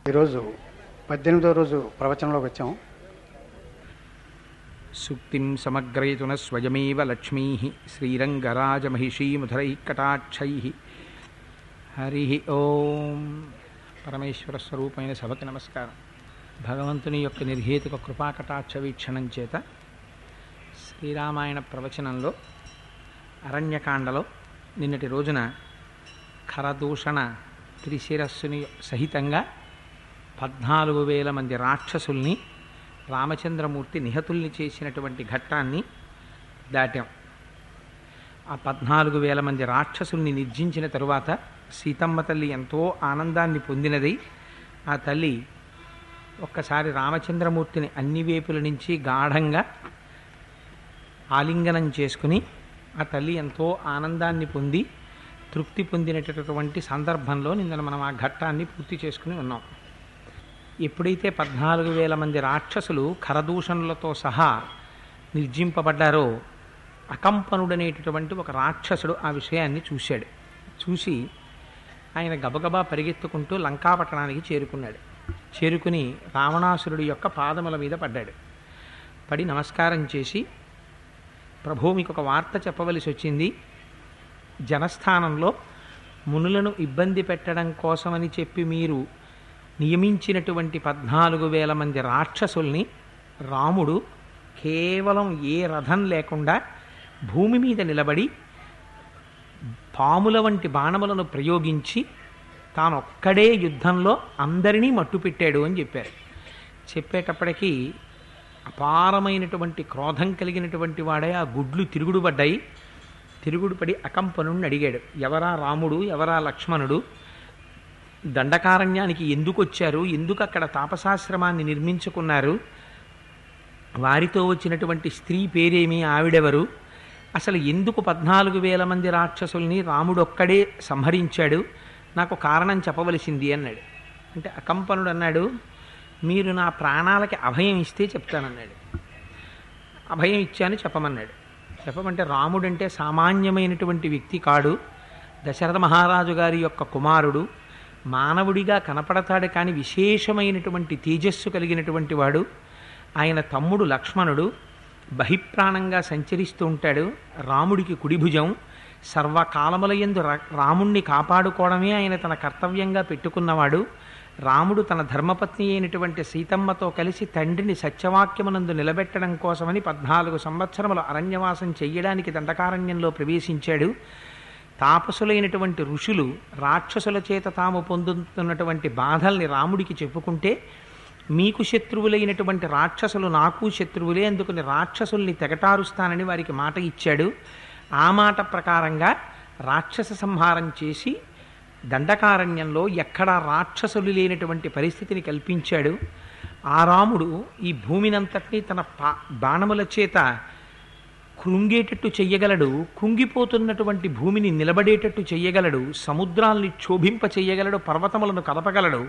ఈరోజు పద్దెనిమిదో రోజు ప్రవచనంలోకి వచ్చాం సుక్తిం సమగ్రయతున స్వయమేవ లక్ష్మీ శ్రీరంగరాజమహిషీముధరైకటాక్షై హరి ఓం పరమేశ్వర స్వరూపమైన సభకి నమస్కారం భగవంతుని యొక్క నిర్హేతుక కృపాకటాక్ష వీక్షణం చేత శ్రీరామాయణ ప్రవచనంలో అరణ్యకాండలో నిన్నటి రోజున ఖరదూషణ త్రిశిరస్సుని సహితంగా పద్నాలుగు వేల మంది రాక్షసుల్ని రామచంద్రమూర్తి నిహతుల్ని చేసినటువంటి ఘట్టాన్ని దాటాం ఆ పద్నాలుగు వేల మంది రాక్షసుల్ని నిర్జించిన తరువాత సీతమ్మ తల్లి ఎంతో ఆనందాన్ని పొందినది ఆ తల్లి ఒక్కసారి రామచంద్రమూర్తిని అన్ని వైపుల నుంచి గాఢంగా ఆలింగనం చేసుకుని ఆ తల్లి ఎంతో ఆనందాన్ని పొంది తృప్తి పొందినటువంటి సందర్భంలో నిన్న మనం ఆ ఘట్టాన్ని పూర్తి చేసుకుని ఉన్నాం ఎప్పుడైతే పద్నాలుగు వేల మంది రాక్షసులు ఖరదూషణలతో సహా నిర్జింపబడ్డారో అకంపనుడనేటటువంటి ఒక రాక్షసుడు ఆ విషయాన్ని చూశాడు చూసి ఆయన గబగబా పరిగెత్తుకుంటూ లంకాపట్టణానికి చేరుకున్నాడు చేరుకుని రావణాసురుడి యొక్క పాదముల మీద పడ్డాడు పడి నమస్కారం చేసి ప్రభు మీకు ఒక వార్త చెప్పవలసి వచ్చింది జనస్థానంలో మునులను ఇబ్బంది పెట్టడం కోసమని చెప్పి మీరు నియమించినటువంటి పద్నాలుగు వేల మంది రాక్షసుల్ని రాముడు కేవలం ఏ రథం లేకుండా భూమి మీద నిలబడి పాముల వంటి బాణములను ప్రయోగించి తానొక్కడే యుద్ధంలో అందరినీ మట్టుపెట్టాడు అని చెప్పారు చెప్పేటప్పటికీ అపారమైనటువంటి క్రోధం కలిగినటువంటి వాడే ఆ గుడ్లు తిరుగుడుపడ్డాయి తిరుగుడుపడి అకంపనుణ్ణి అడిగాడు ఎవరా రాముడు ఎవరా లక్ష్మణుడు దండకారణ్యానికి ఎందుకు వచ్చారు ఎందుకు అక్కడ తాపసాశ్రమాన్ని నిర్మించుకున్నారు వారితో వచ్చినటువంటి స్త్రీ పేరేమి ఆవిడెవరు అసలు ఎందుకు పద్నాలుగు వేల మంది రాక్షసుల్ని రాముడొక్కడే సంహరించాడు నాకు కారణం చెప్పవలసింది అన్నాడు అంటే అకంపనుడు అన్నాడు మీరు నా ప్రాణాలకి అభయం ఇస్తే చెప్తానన్నాడు అభయం ఇచ్చాను చెప్పమన్నాడు చెప్పమంటే రాముడంటే సామాన్యమైనటువంటి వ్యక్తి కాడు దశరథ మహారాజు గారి యొక్క కుమారుడు మానవుడిగా కనపడతాడు కానీ విశేషమైనటువంటి తేజస్సు కలిగినటువంటి వాడు ఆయన తమ్ముడు లక్ష్మణుడు బహిప్రాణంగా సంచరిస్తూ ఉంటాడు రాముడికి కుడిభుజం సర్వకాలములయందు రాముణ్ణి కాపాడుకోవడమే ఆయన తన కర్తవ్యంగా పెట్టుకున్నవాడు రాముడు తన ధర్మపత్ని అయినటువంటి సీతమ్మతో కలిసి తండ్రిని సత్యవాక్యమునందు నిలబెట్టడం కోసమని పద్నాలుగు సంవత్సరములు అరణ్యవాసం చెయ్యడానికి దండకారణ్యంలో ప్రవేశించాడు తాపసులైనటువంటి ఋషులు రాక్షసుల చేత తాము పొందుతున్నటువంటి బాధల్ని రాముడికి చెప్పుకుంటే మీకు శత్రువులైనటువంటి రాక్షసులు నాకు శత్రువులే అందుకుని రాక్షసుల్ని తెగటారుస్తానని వారికి మాట ఇచ్చాడు ఆ మాట ప్రకారంగా రాక్షస సంహారం చేసి దండకారణ్యంలో ఎక్కడా రాక్షసులు లేనటువంటి పరిస్థితిని కల్పించాడు ఆ రాముడు ఈ భూమినంతటినీ తన పా బాణముల చేత కృంగేటట్టు చెయ్యగలడు కుంగిపోతున్నటువంటి భూమిని నిలబడేటట్టు చెయ్యగలడు సముద్రాల్ని క్షోభింప చెయ్యగలడు పర్వతములను కదపగలడు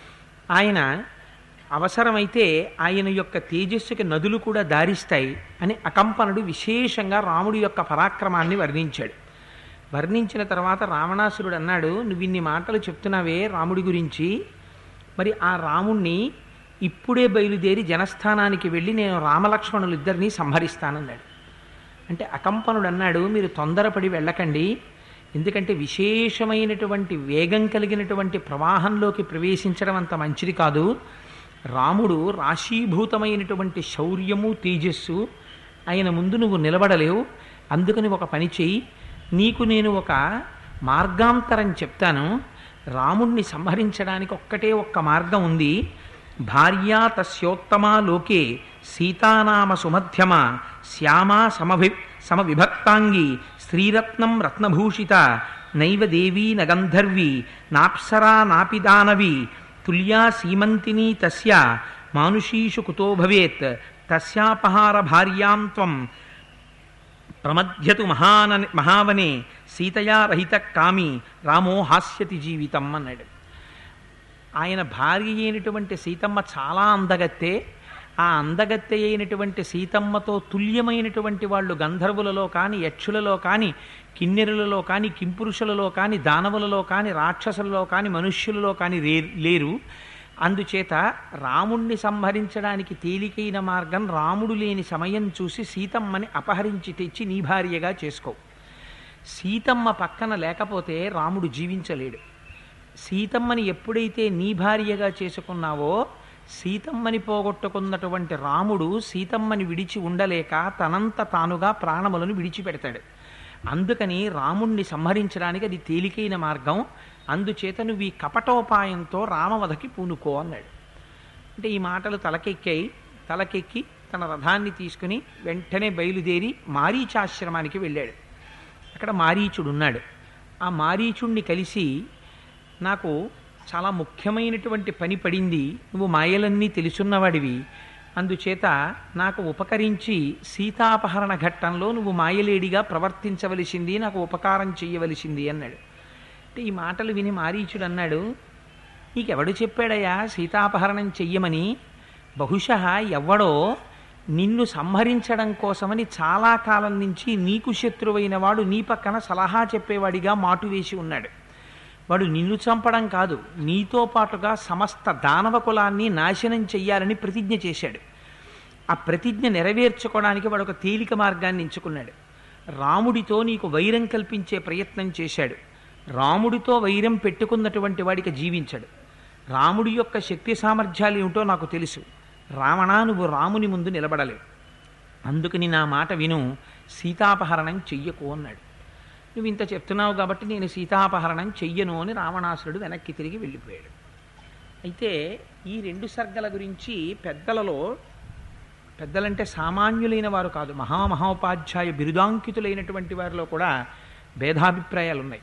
ఆయన అవసరమైతే ఆయన యొక్క తేజస్సుకి నదులు కూడా దారిస్తాయి అని అకంపనుడు విశేషంగా రాముడి యొక్క పరాక్రమాన్ని వర్ణించాడు వర్ణించిన తర్వాత రావణాసురుడు అన్నాడు నువ్వు ఇన్ని మాటలు చెప్తున్నావే రాముడి గురించి మరి ఆ రాముణ్ణి ఇప్పుడే బయలుదేరి జనస్థానానికి వెళ్ళి నేను రామలక్ష్మణులు ఇద్దరినీ సంహరిస్తానన్నాడు అంటే అకంపనుడు అన్నాడు మీరు తొందరపడి వెళ్ళకండి ఎందుకంటే విశేషమైనటువంటి వేగం కలిగినటువంటి ప్రవాహంలోకి ప్రవేశించడం అంత మంచిది కాదు రాముడు రాశీభూతమైనటువంటి శౌర్యము తేజస్సు ఆయన ముందు నువ్వు నిలబడలేవు అందుకని ఒక పని చెయ్యి నీకు నేను ఒక మార్గాంతరం చెప్తాను రాముణ్ణి సంహరించడానికి ఒక్కటే ఒక్క మార్గం ఉంది భార్యా తస్యోత్తమా లోకే సీతానామ సుమధ్యమ శ్యామా సమభి సమవిభక్తాంగి స్త్రీరత్నం రత్నభూషిత నైవ దేవీ నగంధర్వి నాప్సరా నాపి దానవి తుల్యా సీమంతిని తస్య మానుషీషు కుతో భవేత్ తస్యాపహార భార్యాం త్వం ప్రమధ్యతు మహాన మహావనే సీతయా రహిత కామి రామో హాస్యతి జీవితం అన్నాడు ఆయన భార్య అయినటువంటి సీతమ్మ చాలా అందగత్తే ఆ అందగత్తె అయినటువంటి సీతమ్మతో తుల్యమైనటువంటి వాళ్ళు గంధర్వులలో కానీ యక్షులలో కానీ కిన్నెరులలో కానీ కింపురుషులలో కానీ దానవులలో కానీ రాక్షసులలో కానీ మనుష్యులలో కానీ రే- లేరు అందుచేత రాముణ్ణి సంహరించడానికి తేలికైన మార్గం రాముడు లేని సమయం చూసి సీతమ్మని అపహరించి తెచ్చి నీ భార్యగా చేసుకో సీతమ్మ పక్కన లేకపోతే రాముడు జీవించలేడు సీతమ్మని ఎప్పుడైతే నీ భార్యగా చేసుకున్నావో సీతమ్మని పోగొట్టుకున్నటువంటి రాముడు సీతమ్మని విడిచి ఉండలేక తనంత తానుగా ప్రాణములను విడిచిపెడతాడు అందుకని రాముణ్ణి సంహరించడానికి అది తేలికైన మార్గం అందుచేత నువ్వు ఈ కపటోపాయంతో రామవధకి పూనుకో అన్నాడు అంటే ఈ మాటలు తలకెక్కాయి తలకెక్కి తన రథాన్ని తీసుకుని వెంటనే బయలుదేరి మారీచాశ్రమానికి వెళ్ళాడు అక్కడ మారీచుడు ఉన్నాడు ఆ మారీచుణ్ణి కలిసి నాకు చాలా ముఖ్యమైనటువంటి పని పడింది నువ్వు మాయలన్నీ తెలుసున్నవాడివి అందుచేత నాకు ఉపకరించి సీతాపహరణ ఘట్టంలో నువ్వు మాయలేడిగా ప్రవర్తించవలసింది నాకు ఉపకారం చెయ్యవలసింది అన్నాడు అంటే ఈ మాటలు విని మారీచుడు అన్నాడు నీకెవడు చెప్పాడయ్యా సీతాపహరణం చెయ్యమని బహుశः ఎవడో నిన్ను సంహరించడం కోసమని చాలా కాలం నుంచి నీకు శత్రువైన వాడు నీ పక్కన సలహా చెప్పేవాడిగా మాటు వేసి ఉన్నాడు వాడు నిన్ను చంపడం కాదు నీతో పాటుగా సమస్త దానవ కులాన్ని నాశనం చెయ్యాలని ప్రతిజ్ఞ చేశాడు ఆ ప్రతిజ్ఞ నెరవేర్చుకోవడానికి వాడు ఒక తేలిక మార్గాన్ని ఎంచుకున్నాడు రాముడితో నీకు వైరం కల్పించే ప్రయత్నం చేశాడు రాముడితో వైరం పెట్టుకున్నటువంటి వాడికి జీవించడు రాముడి యొక్క శక్తి సామర్థ్యాలు ఏమిటో నాకు తెలుసు రావణా నువ్వు రాముని ముందు నిలబడలేవు అందుకని నా మాట విను సీతాపహరణం చెయ్యకు అన్నాడు నువ్వు ఇంత చెప్తున్నావు కాబట్టి నేను సీతాపహరణం చెయ్యను అని రావణాసురుడు వెనక్కి తిరిగి వెళ్ళిపోయాడు అయితే ఈ రెండు సర్గల గురించి పెద్దలలో పెద్దలంటే సామాన్యులైన వారు కాదు మహామహోపాధ్యాయ బిరుదాంకితులైనటువంటి వారిలో కూడా భేదాభిప్రాయాలు ఉన్నాయి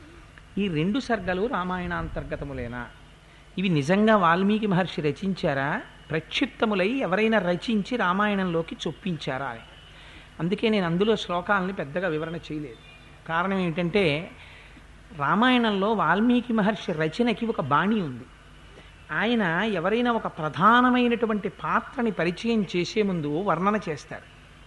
ఈ రెండు సర్గలు రామాయణాంతర్గతములేనా ఇవి నిజంగా వాల్మీకి మహర్షి రచించారా ప్రక్షిప్తములై ఎవరైనా రచించి రామాయణంలోకి చొప్పించారా అని అందుకే నేను అందులో శ్లోకాలని పెద్దగా వివరణ చేయలేదు కారణం ఏమిటంటే రామాయణంలో వాల్మీకి మహర్షి రచనకి ఒక బాణి ఉంది ఆయన ఎవరైనా ఒక ప్రధానమైనటువంటి పాత్రని పరిచయం చేసే ముందు వర్ణన చేస్తారు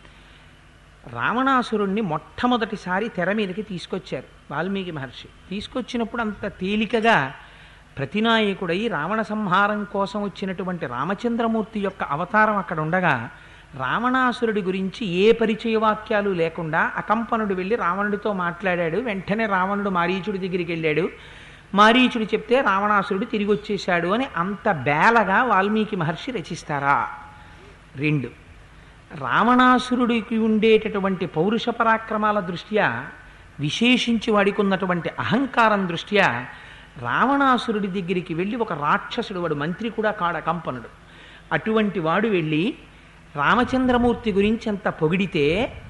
రావణాసురుణ్ణి మొట్టమొదటిసారి తెర మీదకి తీసుకొచ్చారు వాల్మీకి మహర్షి తీసుకొచ్చినప్పుడు అంత తేలికగా ప్రతినాయకుడై రావణ సంహారం కోసం వచ్చినటువంటి రామచంద్రమూర్తి యొక్క అవతారం అక్కడ ఉండగా రావణాసురుడి గురించి ఏ పరిచయ వాక్యాలు లేకుండా అకంపనుడు వెళ్ళి రావణుడితో మాట్లాడాడు వెంటనే రావణుడు మారీచుడి దగ్గరికి వెళ్ళాడు మారీచుడు చెప్తే రావణాసురుడు తిరిగి వచ్చేశాడు అని అంత బేలగా వాల్మీకి మహర్షి రచిస్తారా రెండు రావణాసురుడికి ఉండేటటువంటి పౌరుష పరాక్రమాల దృష్ట్యా విశేషించి వాడికున్నటువంటి అహంకారం దృష్ట్యా రావణాసురుడి దగ్గరికి వెళ్ళి ఒక రాక్షసుడు వాడు మంత్రి కూడా కాడ కంపనుడు అటువంటి వాడు వెళ్ళి రామచంద్రమూర్తి గురించి అంత పొగిడితే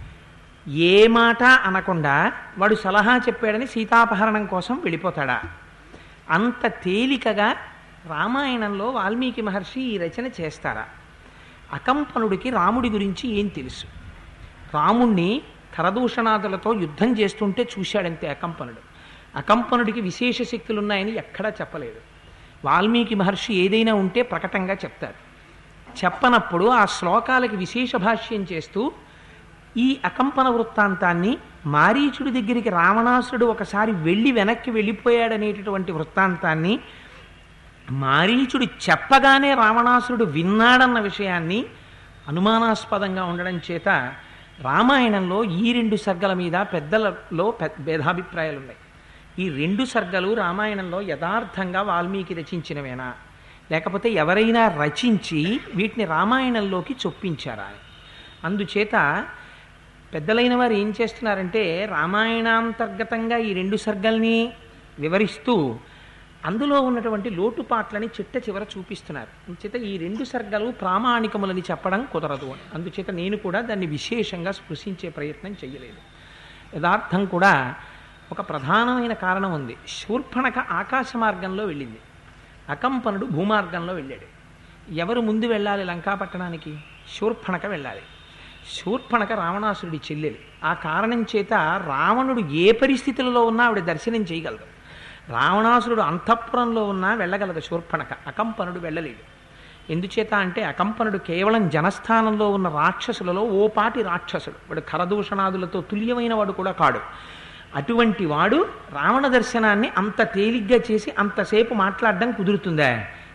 ఏ మాట అనకుండా వాడు సలహా చెప్పాడని సీతాపహరణం కోసం వెళ్ళిపోతాడా అంత తేలికగా రామాయణంలో వాల్మీకి మహర్షి ఈ రచన చేస్తారా అకంపనుడికి రాముడి గురించి ఏం తెలుసు రాముణ్ణి కరదూషణాదులతో యుద్ధం చేస్తుంటే చూశాడంతే అకంపనుడు అకంపనుడికి విశేష శక్తులు ఉన్నాయని ఎక్కడా చెప్పలేదు వాల్మీకి మహర్షి ఏదైనా ఉంటే ప్రకటంగా చెప్తారు చెప్పనప్పుడు ఆ శ్లోకాలకి విశేష భాష్యం చేస్తూ ఈ అకంపన వృత్తాంతాన్ని మారీచుడి దగ్గరికి రావణాసురుడు ఒకసారి వెళ్ళి వెనక్కి వెళ్ళిపోయాడనేటటువంటి వృత్తాంతాన్ని మారీచుడు చెప్పగానే రావణాసురుడు విన్నాడన్న విషయాన్ని అనుమానాస్పదంగా ఉండడం చేత రామాయణంలో ఈ రెండు సర్గల మీద పెద్దలలో పె- భేదాభిప్రాయాలు ఉన్నాయి ఈ రెండు సర్గలు రామాయణంలో యథార్థంగా వాల్మీకి రచించినవేనా లేకపోతే ఎవరైనా రచించి వీటిని రామాయణంలోకి చొప్పించారా అని అందుచేత పెద్దలైన వారు ఏం చేస్తున్నారంటే రామాయణాంతర్గతంగా ఈ రెండు సర్గల్ని వివరిస్తూ అందులో ఉన్నటువంటి లోటుపాట్లని చిట్ట చివర చూపిస్తున్నారు అందుచేత ఈ రెండు సర్గలు ప్రామాణికములని చెప్పడం కుదరదు అని అందుచేత నేను కూడా దాన్ని విశేషంగా స్పృశించే ప్రయత్నం చేయలేదు యథార్థం కూడా ఒక ప్రధానమైన కారణం ఉంది శూర్పణక ఆకాశ మార్గంలో వెళ్ళింది అకంపనుడు భూమార్గంలో వెళ్ళాడు ఎవరు ముందు వెళ్ళాలి లంకాపట్టణానికి శూర్పణక వెళ్ళాలి శూర్పణక రావణాసురుడి చెల్లెలు ఆ కారణం చేత రావణుడు ఏ పరిస్థితులలో ఉన్నా ఆవిడ దర్శనం చేయగలదు రావణాసురుడు అంతఃపురంలో ఉన్నా వెళ్ళగలదు శూర్పణక అకంపనుడు వెళ్ళలేడు ఎందుచేత అంటే అకంపనుడు కేవలం జనస్థానంలో ఉన్న రాక్షసులలో ఓ పాటి రాక్షసుడు వాడు కరదూషణాదులతో తుల్యమైన వాడు కూడా కాడు అటువంటి వాడు రావణ దర్శనాన్ని అంత తేలిగ్గా చేసి అంతసేపు మాట్లాడడం కుదురుతుందా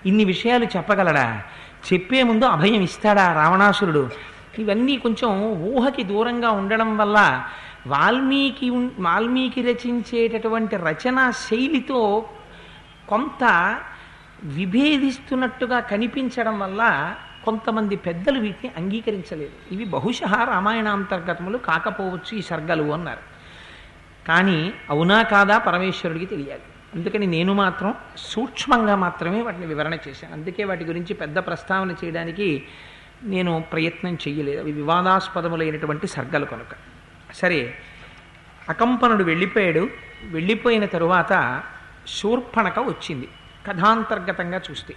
ఇన్ని విషయాలు చెప్పగలడా చెప్పే ముందు అభయం ఇస్తాడా రావణాసురుడు ఇవన్నీ కొంచెం ఊహకి దూరంగా ఉండడం వల్ల వాల్మీకి ఉన్- వాల్మీకి రచించేటటువంటి రచనా శైలితో కొంత విభేదిస్తున్నట్టుగా కనిపించడం వల్ల కొంతమంది పెద్దలు వీటిని అంగీకరించలేదు ఇవి బహుశः రామాయణాంతర్గతములు కాకపోవచ్చు ఈ సర్గలు అన్నారు కానీ అవునా కాదా పరమేశ్వరుడికి తెలియాలి అందుకని నేను మాత్రం సూక్ష్మంగా మాత్రమే వాటిని వివరణ చేశాను అందుకే వాటి గురించి పెద్ద ప్రస్తావన చేయడానికి నేను ప్రయత్నం చెయ్యలేదు అవి వివాదాస్పదములైనటువంటి సర్గలు కనుక సరే అకంపనుడు వెళ్ళిపోయాడు వెళ్ళిపోయిన తరువాత శూర్పణక వచ్చింది కథాంతర్గతంగా చూస్తే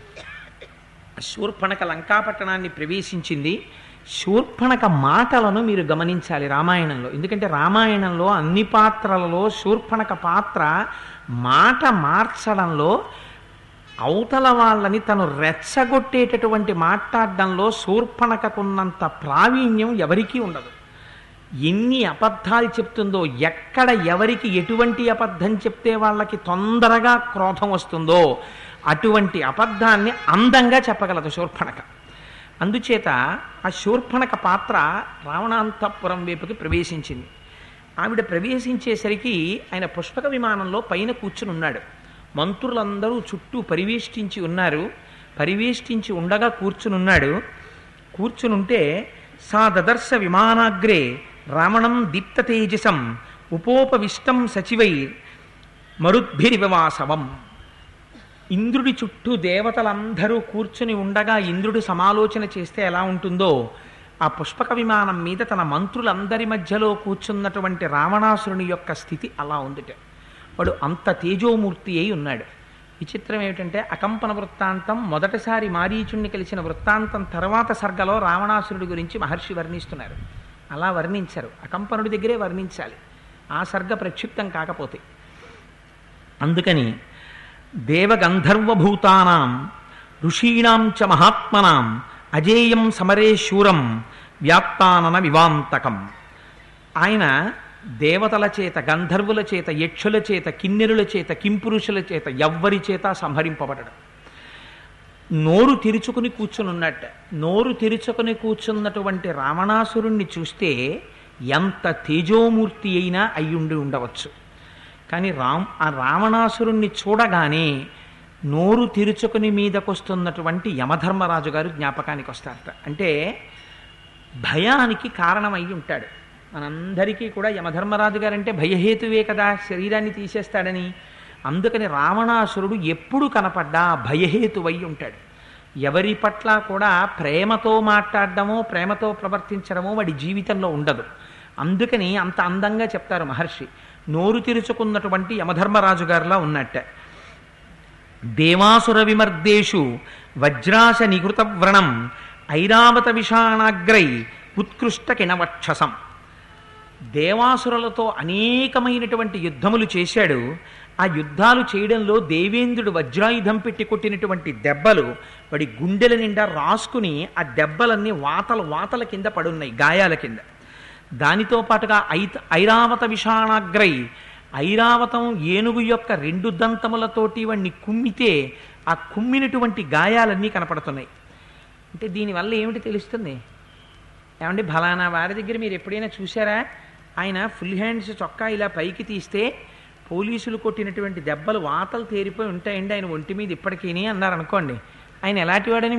శూర్పణక లంకాపట్టణాన్ని ప్రవేశించింది శూర్పణక మాటలను మీరు గమనించాలి రామాయణంలో ఎందుకంటే రామాయణంలో అన్ని పాత్రలలో శూర్పణక పాత్ర మాట మార్చడంలో అవతల వాళ్ళని తను రెచ్చగొట్టేటటువంటి మాట్లాడడంలో శూర్పణకకున్నంత ప్రావీణ్యం ఎవరికీ ఉండదు ఎన్ని అబద్ధాలు చెప్తుందో ఎక్కడ ఎవరికి ఎటువంటి అబద్ధం చెప్తే వాళ్ళకి తొందరగా క్రోధం వస్తుందో అటువంటి అబద్ధాన్ని అందంగా చెప్పగలదు శూర్పణక అందుచేత ఆ శూర్పణక పాత్ర రావణాంతపురం వైపుకి ప్రవేశించింది ఆవిడ ప్రవేశించేసరికి ఆయన పుష్పక విమానంలో పైన కూర్చుని ఉన్నాడు మంత్రులందరూ చుట్టూ పరివేష్టించి ఉన్నారు పరివేష్టించి ఉండగా కూర్చునున్నాడు కూర్చునుంటే సా దదర్శ విమానాగ్రే రావణం దీప్త తేజసం ఉపోపవిష్టం సచివై మరుద్భిరివవాసవం ఇంద్రుడి చుట్టూ దేవతలందరూ కూర్చుని ఉండగా ఇంద్రుడు సమాలోచన చేస్తే ఎలా ఉంటుందో ఆ పుష్పక విమానం మీద తన మంత్రులందరి మధ్యలో కూర్చున్నటువంటి రావణాసురుని యొక్క స్థితి అలా ఉందిట వాడు అంత తేజోమూర్తి అయి ఉన్నాడు విచిత్రం ఏమిటంటే అకంపన వృత్తాంతం మొదటిసారి మారీచుణ్ణి కలిసిన వృత్తాంతం తర్వాత సర్గలో రావణాసురుడి గురించి మహర్షి వర్ణిస్తున్నారు అలా వర్ణించారు అకంపనుడి దగ్గరే వర్ణించాలి ఆ సర్గ ప్రక్షిప్తం కాకపోతే అందుకని దేవగంధర్వభూతానాం ఋషీణాం చ మహాత్మనాం అజేయం సమరే శూరం వ్యాప్తానన వివాంతకం ఆయన దేవతల చేత గంధర్వుల చేత యక్షుల చేత కిన్నెరుల చేత కింపురుషుల చేత ఎవ్వరి చేత సంహరింపబడడం నోరు తెరుచుకుని కూర్చునున్నట్ట నోరు తెరుచుకుని కూర్చున్నటువంటి రావణాసురుణ్ణి చూస్తే ఎంత తేజోమూర్తి అయినా అయ్యుండి ఉండవచ్చు కానీ రామ్ ఆ రావణాసురుణ్ణి చూడగానే నోరు తెరుచుకుని మీదకొస్తున్నటువంటి యమధర్మరాజు గారు జ్ఞాపకానికి వస్తారట అంటే భయానికి కారణమై ఉంటాడు మనందరికీ కూడా యమధర్మరాజు గారంటే భయహేతువే కదా శరీరాన్ని తీసేస్తాడని అందుకని రావణాసురుడు ఎప్పుడు కనపడ్డా భయహేతువై ఉంటాడు ఎవరి పట్ల కూడా ప్రేమతో మాట్లాడడమో ప్రేమతో ప్రవర్తించడమో వాడి జీవితంలో ఉండదు అందుకని అంత అందంగా చెప్తారు మహర్షి నోరు తెరుచుకున్నటువంటి యమధర్మరాజు గారిలా ఉన్నట్ట దేవాసుర విమర్దేషు వజ్రాశ నికృత వ్రణం ఐరావత విషాణాగ్రై ఉత్కృష్ట కిణవక్షసం దేవాసురులతో అనేకమైనటువంటి యుద్ధములు చేశాడు ఆ యుద్ధాలు చేయడంలో దేవేంద్రుడు వజ్రాయుధం పెట్టి కొట్టినటువంటి దెబ్బలు వాడి గుండెల నిండా రాసుకుని ఆ దెబ్బలన్నీ వాతలు వాతల కింద పడున్నాయి గాయాల కింద దానితో పాటుగా ఐత ఐరావత విషాణాగ్రై ఐరావతం ఏనుగు యొక్క రెండు దంతములతోటి వాడిని కుమ్మితే ఆ కుమ్మినటువంటి గాయాలన్నీ కనపడుతున్నాయి అంటే దీనివల్ల ఏమిటి తెలుస్తుంది ఏమంటే ఫలానా వారి దగ్గర మీరు ఎప్పుడైనా చూసారా ఆయన ఫుల్ హ్యాండ్స్ చొక్కా ఇలా పైకి తీస్తే పోలీసులు కొట్టినటువంటి దెబ్బలు వాతలు తేరిపోయి ఉంటాయండి ఆయన ఒంటి మీద ఇప్పటికీ అన్నారు అనుకోండి ఆయన ఎలాంటి వాడని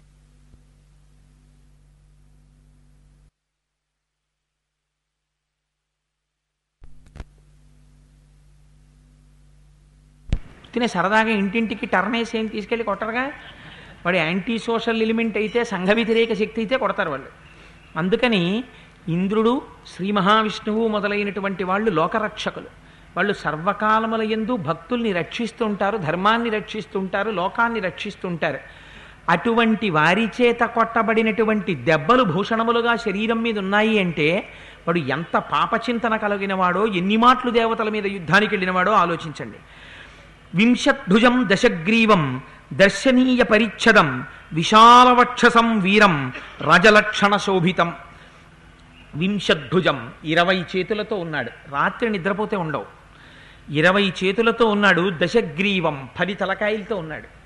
తినే సరదాగా ఇంటింటికి టర్న్ వేసి ఏం తీసుకెళ్ళి కొట్టరుగా వాడు యాంటీ సోషల్ ఎలిమెంట్ అయితే సంఘ వ్యతిరేక శక్తి అయితే కొడతారు వాళ్ళు అందుకని ఇంద్రుడు శ్రీ మహావిష్ణువు మొదలైనటువంటి వాళ్ళు లోకరక్షకులు వాళ్ళు సర్వకాలముల యందు భక్తుల్ని రక్షిస్తుంటారు ధర్మాన్ని రక్షిస్తుంటారు లోకాన్ని రక్షిస్తుంటారు అటువంటి వారి చేత కొట్టబడినటువంటి దెబ్బలు భూషణములుగా శరీరం మీద ఉన్నాయి అంటే వాడు ఎంత పాపచింతన కలిగినవాడో ఎన్ని మాటలు దేవతల మీద యుద్ధానికి వెళ్ళినవాడో ఆలోచించండి వింశద్భుజం దశగ్రీవం దర్శనీయ పరిచ్ఛదం విశాలవక్షసం వీరం రజలక్షణ శోభితం వింశద్భుజం ఇరవై చేతులతో ఉన్నాడు రాత్రి నిద్రపోతే ఉండవు ఇరవై చేతులతో ఉన్నాడు దశగ్రీవం పది తలకాయలతో ఉన్నాడు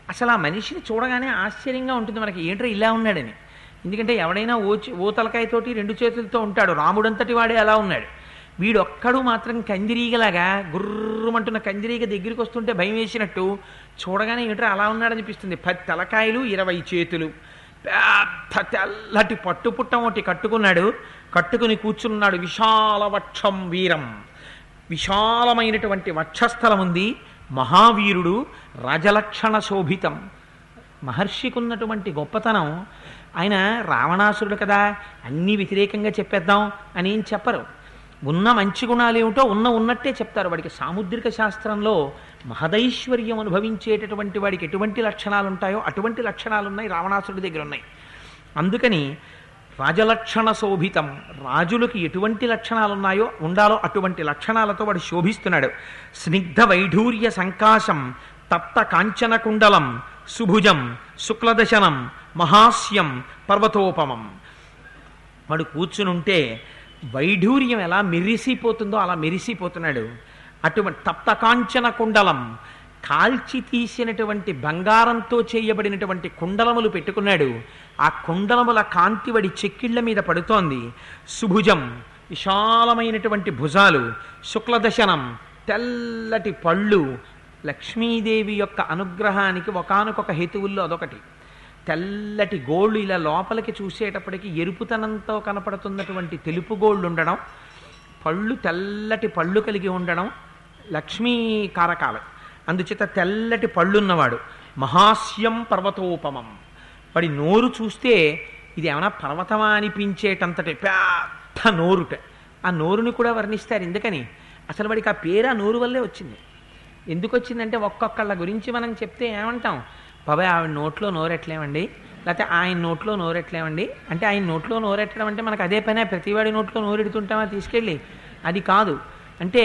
అసలు ఆ మనిషిని చూడగానే ఆశ్చర్యంగా ఉంటుంది మనకి ఏంట్రా ఇలా ఉన్నాడని ఎందుకంటే ఎవడైనా ఓ చే- ఓ తలకాయతోటి రెండు చేతులతో ఉంటాడు రాముడంతటి వాడే అలా ఉన్నాడు వీడొక్కడు మాత్రం కందిరీగలాగా గుర్రమంటున్న కందిరీగ దగ్గరికి వస్తుంటే భయం వేసినట్టు చూడగానే ఏంట్రా అలా ఉన్నాడనిపిస్తుంది పది తలకాయలు ఇరవై చేతులు పెద్ద తెల్లటి పట్టుపుట్టం ఒకటి కట్టుకున్నాడు కట్టుకుని కూర్చున్నాడు విశాల వక్షం వీరం విశాలమైనటువంటి వక్షస్థలం ఉంది మహావీరుడు రాజలక్షణ శోభితం మహర్షికి ఉన్నటువంటి గొప్పతనం ఆయన రావణాసురుడు కదా అన్నీ వ్యతిరేకంగా చెప్పేద్దాం అని ఏం చెప్పరు ఉన్న మంచి గుణాలు ఏమిటో ఉన్న ఉన్నట్టే చెప్తారు వాడికి సాముద్రిక శాస్త్రంలో మహదైశ్వర్యం అనుభవించేటటువంటి వాడికి ఎటువంటి లక్షణాలు ఉంటాయో అటువంటి లక్షణాలు ఉన్నాయి రావణాసురుడి దగ్గర ఉన్నాయి అందుకని రాజలక్షణ శోభితం రాజులకి ఎటువంటి లక్షణాలు ఉన్నాయో ఉండాలో అటువంటి లక్షణాలతో వాడు శోభిస్తున్నాడు స్నిగ్ధ వైఢూర్య సంకాశం తప్త కాంచన కుండలం సుభుజం శుక్లదశనం మహాస్యం పర్వతోపమం వాడు కూర్చునుంటే వైఢూర్యం ఎలా మెరిసిపోతుందో అలా మెరిసిపోతున్నాడు అటువంటి తప్త కాంచన కుండలం కాల్చి తీసినటువంటి బంగారంతో చేయబడినటువంటి కుండలములు పెట్టుకున్నాడు ఆ కుండలముల కాంతి వడి చెక్కిళ్ల మీద పడుతోంది సుభుజం విశాలమైనటువంటి భుజాలు శుక్లదశనం తెల్లటి పళ్ళు లక్ష్మీదేవి యొక్క అనుగ్రహానికి ఒకానొక హేతువుల్లో అదొకటి తెల్లటి గోళ్ళు ఇలా లోపలికి చూసేటప్పటికి ఎరుపుతనంతో కనపడుతున్నటువంటి తెలుపు గోళ్ళు ఉండడం పళ్ళు తెల్లటి పళ్ళు కలిగి ఉండడం లక్ష్మీ కారకాలు అందుచేత తెల్లటి పళ్ళున్నవాడు మహాస్యం పర్వతోపమం వాడి నోరు చూస్తే ఇది ఏమైనా పర్వతమా అనిపించేటంతటి పెద్ద నోరుట ఆ నోరుని కూడా వర్ణిస్తారు ఎందుకని అసలు వాడికి ఆ పేరు ఆ నోరు వల్లే వచ్చింది ఎందుకు వచ్చిందంటే ఒక్కొక్కళ్ళ గురించి మనం చెప్తే ఏమంటాం బాబాయ్ ఆవిడ నోట్లో నోరెట్లేమండి లేకపోతే ఆయన నోట్లో నోరెట్లేమండి అంటే ఆయన నోట్లో నోరెట్టడం అంటే మనకు అదే పనే ప్రతివాడి నోట్లో నోరెడుతుంటామా తీసుకెళ్ళి అది కాదు అంటే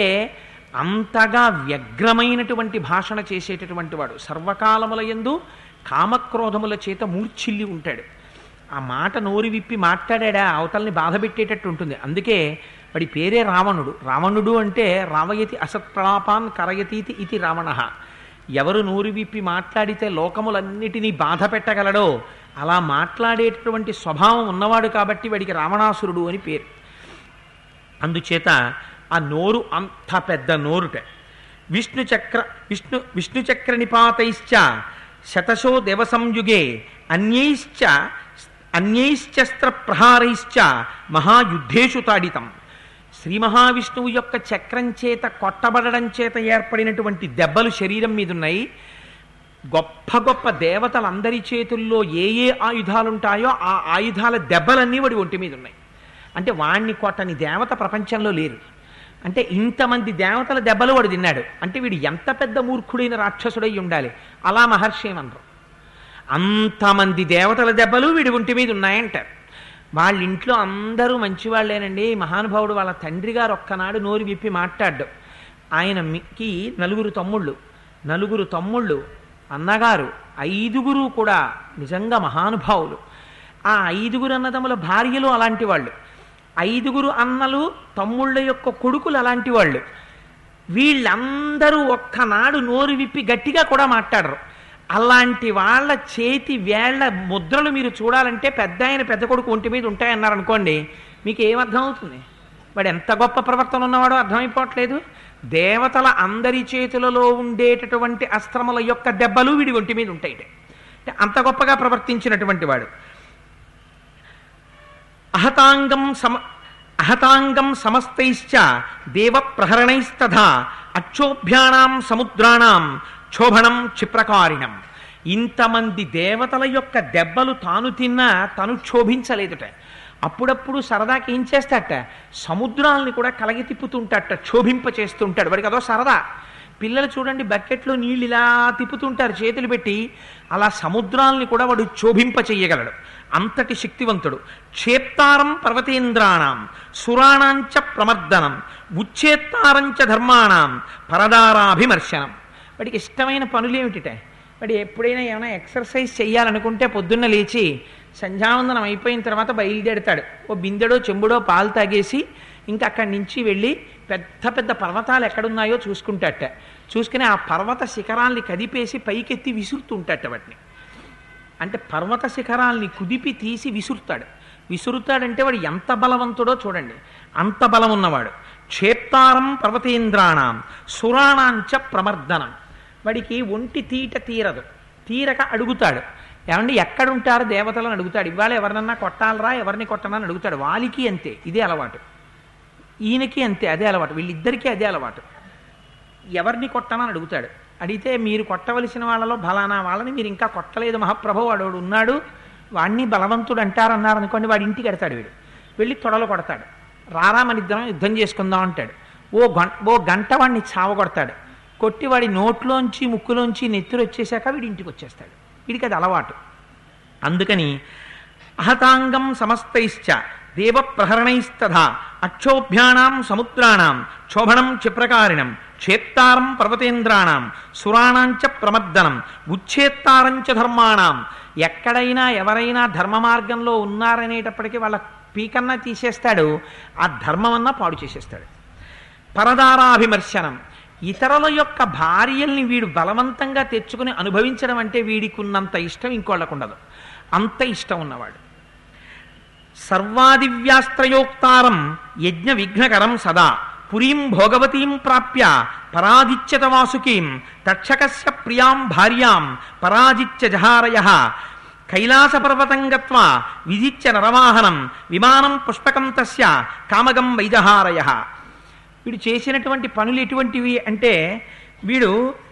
అంతగా వ్యగ్రమైనటువంటి భాషణ చేసేటటువంటి వాడు సర్వకాలముల యందు కామక్రోధముల చేత మూర్ఛిల్లి ఉంటాడు ఆ మాట నోరు విప్పి మాట్లాడా అవతల్ని బాధ పెట్టేటట్టు ఉంటుంది అందుకే వాడి పేరే రావణుడు రావణుడు అంటే రావయతి అసత్ప్రాపాన్ కరయతీతి ఇది రావణ ఎవరు నోరు విప్పి మాట్లాడితే లోకములన్నిటినీ బాధ పెట్టగలడో అలా మాట్లాడేటటువంటి స్వభావం ఉన్నవాడు కాబట్టి వాడికి రావణాసురుడు అని పేరు అందుచేత ఆ నోరు అంత పెద్ద నోరుట విష్ణు చక్ర విష్ణు విష్ణు చక్ర నిపాతైశ్చ శతశో దేవ సంయుగే అన్యైశ్చ అన్యైశ్చస్త్ర ప్రహారైశ్చ మహాయుద్ధేషు తాడితం శ్రీ మహావిష్ణువు యొక్క చక్రం చేత కొట్టబడడం చేత ఏర్పడినటువంటి దెబ్బలు శరీరం మీద ఉన్నాయి గొప్ప గొప్ప దేవతలందరి చేతుల్లో ఏ ఏ ఆయుధాలుంటాయో ఆ ఆయుధాల దెబ్బలన్నీ వాడి ఒంటి మీద ఉన్నాయి అంటే వాణ్ణి కొట్టని దేవత ప్రపంచంలో లేరు అంటే ఇంతమంది దేవతల దెబ్బలు వాడు తిన్నాడు అంటే వీడు ఎంత పెద్ద మూర్ఖుడైన రాక్షసుడై ఉండాలి అలా మహర్షి ఏమనరు అంతమంది దేవతల దెబ్బలు వీడి ఒంటి మీద ఉన్నాయంటారు వాళ్ళ ఇంట్లో అందరూ మంచివాళ్లేనండి మహానుభావుడు వాళ్ళ తండ్రి గారు ఒక్కనాడు నోరు విప్పి మాట్లాడ్డు ఆయనకి నలుగురు తమ్ముళ్ళు నలుగురు తమ్ముళ్ళు అన్నగారు ఐదుగురు కూడా నిజంగా మహానుభావులు ఆ ఐదుగురు అన్నదమ్ముల భార్యలు అలాంటి వాళ్ళు ఐదుగురు అన్నలు తమ్ముళ్ళ యొక్క కొడుకులు అలాంటి వాళ్ళు వీళ్ళందరూ ఒక్కనాడు నోరు విప్పి గట్టిగా కూడా మాట్లాడరు అలాంటి వాళ్ళ చేతి వేళ్ల ముద్రలు మీరు చూడాలంటే పెద్ద ఆయన పెద్ద కొడుకు ఒంటి మీద ఉంటాయన్నారు అనుకోండి మీకు ఏమర్థం అవుతుంది వాడు ఎంత గొప్ప ప్రవర్తన ఉన్నవాడో అర్థమైపోవట్లేదు దేవతల అందరి చేతులలో ఉండేటటువంటి అస్త్రముల యొక్క దెబ్బలు వీడి ఒంటి మీద ఉంటాయి అంటే అంత గొప్పగా ప్రవర్తించినటువంటి వాడు అహతాంగం సమ అహతాంగం సమస్తైశ్చ దేవ ప్రహరణైస్తథా అక్షోభ్యానాం సముద్రాణం క్షోభణం క్షిప్రకారిణం ఇంతమంది దేవతల యొక్క దెబ్బలు తాను తిన్నా తను క్షోభించలేదుట అప్పుడప్పుడు సరదాకి ఏం చేస్తాట సముద్రాల్ని కూడా కలగి తిప్పుతుంటాట క్షోభింప చేస్తుంటాడు వాడికి అదో సరదా పిల్లలు చూడండి బకెట్లో నీళ్ళు ఇలా తిప్పుతుంటారు చేతులు పెట్టి అలా సముద్రాల్ని కూడా వాడు క్షోభింప చెయ్యగలడు అంతటి శక్తివంతుడు క్షేప్తారం పర్వతేంద్రాణం సురాణాంచ ప్రమర్దనం ఉచ్చేత్తారంచ ధర్మాణం పరదారాభిమర్శనం వాడికి ఇష్టమైన పనులేమిటిటే వాడు ఎప్పుడైనా ఏమైనా ఎక్సర్సైజ్ చేయాలనుకుంటే పొద్దున్న లేచి సంధ్యావందనం అయిపోయిన తర్వాత బయలుదేడతాడు ఓ బిందెడో చెంబుడో పాలు తాగేసి ఇంకా అక్కడి నుంచి వెళ్ళి పెద్ద పెద్ద పర్వతాలు ఎక్కడున్నాయో చూసుకుంటాట చూసుకుని ఆ పర్వత శిఖరాల్ని కదిపేసి పైకెత్తి విసురుతుంటాట వాటిని అంటే పర్వత శిఖరాల్ని కుదిపి తీసి విసురుతాడు విసురుతాడంటే వాడు ఎంత బలవంతుడో చూడండి అంత బలం ఉన్నవాడు క్షేప్తారం పర్వతేంద్రాణం సురాణాంచ ప్రమర్దనం వాడికి ఒంటి తీట తీరదు తీరక అడుగుతాడు ఏమండి ఎక్కడుంటారు దేవతలను అడుగుతాడు ఇవాళ ఎవరినన్నా కొట్టాలరా ఎవరిని కొట్టనా అని అడుగుతాడు వాలికి అంతే ఇదే అలవాటు ఈయనకి అంతే అదే అలవాటు వీళ్ళిద్దరికీ అదే అలవాటు ఎవరిని కొట్టనని అడుగుతాడు అడిగితే మీరు కొట్టవలసిన వాళ్ళలో బలానా వాళ్ళని మీరు ఇంకా కొట్టలేదు మహాప్రభు వాడు వాడు ఉన్నాడు వాడిని బలవంతుడు అంటారన్నారు అనుకోండి వాడి ఇంటికి ఎడతాడు వీడు వెళ్ళి తొడలు కొడతాడు రారా మన ఇద్దరం యుద్ధం చేసుకుందాం అంటాడు ఓ గం ఓ గంట వాడిని చావగొడతాడు కొట్టి వాడి నోట్లోంచి ముక్కులోంచి నెత్తురు వచ్చేసాక వీడి ఇంటికి వచ్చేస్తాడు వీడికి అది అలవాటు అందుకని అహతాంగం సమస్తైశ్చ దేవ ప్రహరణైస్తథా అక్షోభ్యానాం సముద్రాణం క్షోభణం క్షిప్రకారిణం క్షేత్తారం పర్వతేంద్రాణం సురాణాంచ ప్రమర్దనం ఉచ్ఛేత్తారంచ ధర్మాణం ఎక్కడైనా ఎవరైనా ధర్మ మార్గంలో ఉన్నారనేటప్పటికీ వాళ్ళ పీకన్నా తీసేస్తాడు ఆ ధర్మమన్నా పాడు చేసేస్తాడు పరదారాభిమర్శనం ఇతరుల యొక్క భార్యల్ని వీడు బలవంతంగా తెచ్చుకుని అనుభవించడం అంటే వీడికి ఉన్నంత ఇష్టం ఇంకోళ్ళకు ఉండదు అంత ఇష్టం ఉన్నవాడు సర్వాదివ్యాస్త్రయోక్తారం యజ్ఞ విఘ్నకరం సదా పురీం భోగవతీం ప్రాప్య పరాజిత్యత వాసుకీం తక్షకస్య ప్రియాం భార్యాం పరాజిత్య జహారయ కైలాసపర్వతం గత్వా విజిత్య నరవాహనం విమానం పుష్పకం తస్య కామగం వైదహారయ వీడు చేసినటువంటి పనులు ఎటువంటివి అంటే వీడు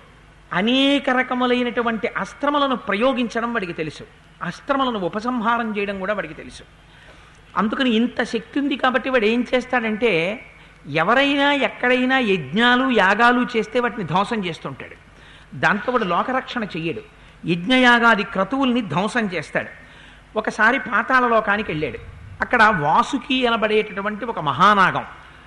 అనేక రకములైనటువంటి అస్త్రములను ప్రయోగించడం వాడికి తెలుసు అస్త్రములను ఉపసంహారం చేయడం కూడా వాడికి తెలుసు అందుకని ఇంత శక్తి ఉంది కాబట్టి వాడు ఏం చేస్తాడంటే ఎవరైనా ఎక్కడైనా యజ్ఞాలు యాగాలు చేస్తే వాటిని ధ్వంసం చేస్తుంటాడు దాంతో వాడు లోకరక్షణ చెయ్యడు యజ్ఞయాగాది క్రతువుల్ని ధ్వంసం చేస్తాడు ఒకసారి పాతాళ లోకానికి వెళ్ళాడు అక్కడ వాసుకి అనబడేటటువంటి ఒక మహానాగం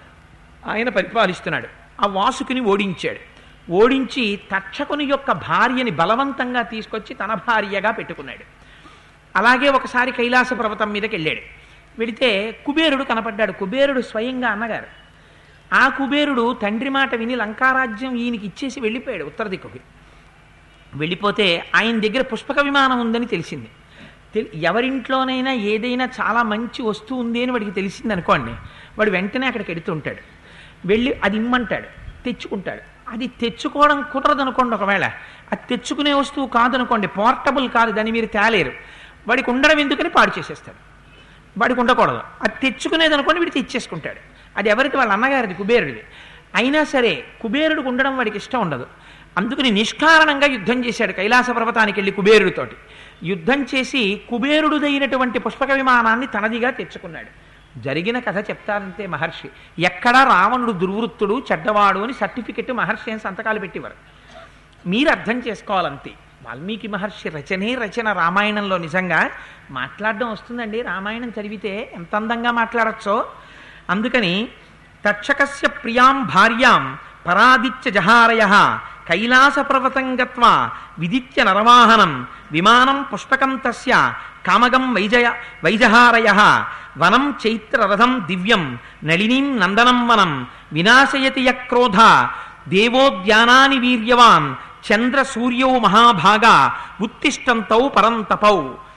ఆయన పరిపాలిస్తున్నాడు ఆ వాసుకిని ఓడించాడు ఓడించి తక్షకుని యొక్క భార్యని బలవంతంగా తీసుకొచ్చి తన భార్యగా పెట్టుకున్నాడు అలాగే ఒకసారి కైలాస పర్వతం మీదకి వెళ్ళాడు వెళితే కుబేరుడు కనపడ్డాడు కుబేరుడు స్వయంగా అన్నగారు ఆ కుబేరుడు తండ్రి మాట విని లంకారాజ్యం ఈయనకి ఇచ్చేసి వెళ్ళిపోయాడు ఉత్తర దిక్కుకి వెళ్ళిపోతే ఆయన దగ్గర పుష్పక విమానం ఉందని తెలిసింది తెల్- ఎవరింట్లోనైనా ఏదైనా చాలా మంచి వస్తువు ఉంది అని వాడికి తెలిసింది అనుకోండి వాడు వెంటనే అక్కడికి ఎడుతుంటాడు వెళ్ళి అది ఇమ్మంటాడు తెచ్చుకుంటాడు అది తెచ్చుకోవడం కుదరదు అనుకోండి ఒకవేళ అది తెచ్చుకునే వస్తువు కాదనుకోండి పోర్టబుల్ కాదు దాన్ని మీరు తేలేరు వాడికి ఉండడం ఎందుకని పాడు చేసేస్తాడు వాడికి ఉండకూడదు అది తెచ్చుకునేది అనుకోండి వీడు తెచ్చేసుకుంటాడు అది ఎవరికి వాళ్ళ అన్నగారిది కుబేరుడిది అయినా సరే కుబేరుడికి ఉండడం వాడికి ఇష్టం ఉండదు అందుకని నిష్కారణంగా యుద్ధం చేశాడు కైలాస పర్వతానికి వెళ్ళి కుబేరుడితోటి యుద్ధం చేసి కుబేరుడుదైనటువంటి పుష్పక విమానాన్ని తనదిగా తెచ్చుకున్నాడు జరిగిన కథ చెప్తారంతే మహర్షి ఎక్కడా రావణుడు దుర్వృత్తుడు చెడ్డవాడు అని సర్టిఫికెట్ మహర్షి అని సంతకాలు పెట్టేవారు మీరు అర్థం చేసుకోవాలంతే వాల్మీకి మహర్షి రచనే రచన రామాయణంలో నిజంగా మాట్లాడడం వస్తుందండి రామాయణం చదివితే ఎంత అందంగా మాట్లాడచ్చో అందుకని తక్షకస్య ప్రియాం భార్యాం పరాదిత్య జహారయ కైలాస పర్వతం గత్వా విదిత్య నరవాహనం విమానం పుష్పకం తస్య కామగం వైజయ వైజహారయ వనం చైత్రరథం దివ్యం నళినీం నందనం వనం వినాశయతి యక్రోధ దేవోద్యానాని వీర్యవాన్ చంద్ర సూర్యౌ మహాభాగా ఉత్తిష్టంతౌ పరంతపౌ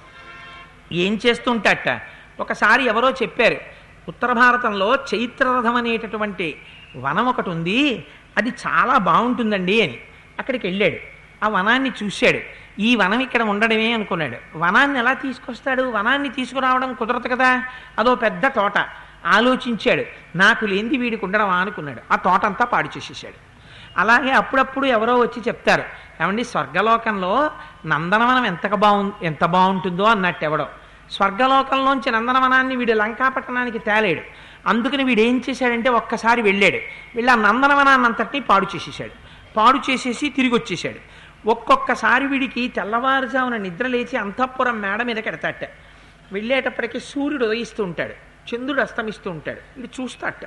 ఏం చేస్తుంటట ఒకసారి ఎవరో చెప్పారు ఉత్తర భారతంలో చైత్రరథం అనేటటువంటి వనం ఒకటి ఉంది అది చాలా బాగుంటుందండి అని అక్కడికి వెళ్ళాడు ఆ వనాన్ని చూశాడు ఈ వనం ఇక్కడ ఉండడమే అనుకున్నాడు వనాన్ని ఎలా తీసుకొస్తాడు వనాన్ని తీసుకురావడం కుదరదు కదా అదో పెద్ద తోట ఆలోచించాడు నాకు లేనిది వీడికి ఉండడమా అనుకున్నాడు ఆ తోట అంతా పాడు చేసేసాడు అలాగే అప్పుడప్పుడు ఎవరో వచ్చి చెప్తారు ఏమండి స్వర్గలోకంలో నందనవనం ఎంత బాగు ఎంత బాగుంటుందో అన్నట్టు ఎవడో స్వర్గలోకంలోంచి నందనవనాన్ని వీడు లంకాపట్టణానికి తేలేడు అందుకని వీడు ఏం చేశాడంటే ఒక్కసారి వెళ్ళాడు వెళ్ళి ఆ నందనవనాన్ని అంతటినీ పాడు చేసేసాడు పాడు చేసేసి తిరిగి వచ్చేసాడు ఒక్కొక్కసారి వీడికి తెల్లవారుజామున నిద్ర లేచి అంతఃపురం మేడ మీద కెడతాట వెళ్ళేటప్పటికి సూర్యుడు ఉదయిస్తూ ఉంటాడు చంద్రుడు అస్తమిస్తూ ఉంటాడు వీడు చూస్తాట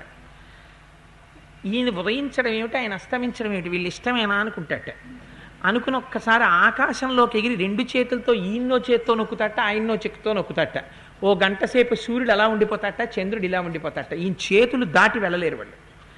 ఈయన ఉదయించడం ఏమిటి ఆయన అస్తమించడం ఏమిటి వీళ్ళు ఇష్టమేనా అనుకుంటాట అనుకుని ఒక్కసారి ఆకాశంలోకి ఎగిరి రెండు చేతులతో ఈయన్నో చేత్తో నొక్కుతాట ఆయన్నో చెక్కుతో నొక్కుతాట ఓ గంట సేపు సూర్యుడు అలా ఉండిపోతాట చంద్రుడు ఇలా ఉండిపోతాట ఈయన చేతులు దాటి వెళ్ళలేరు వాళ్ళు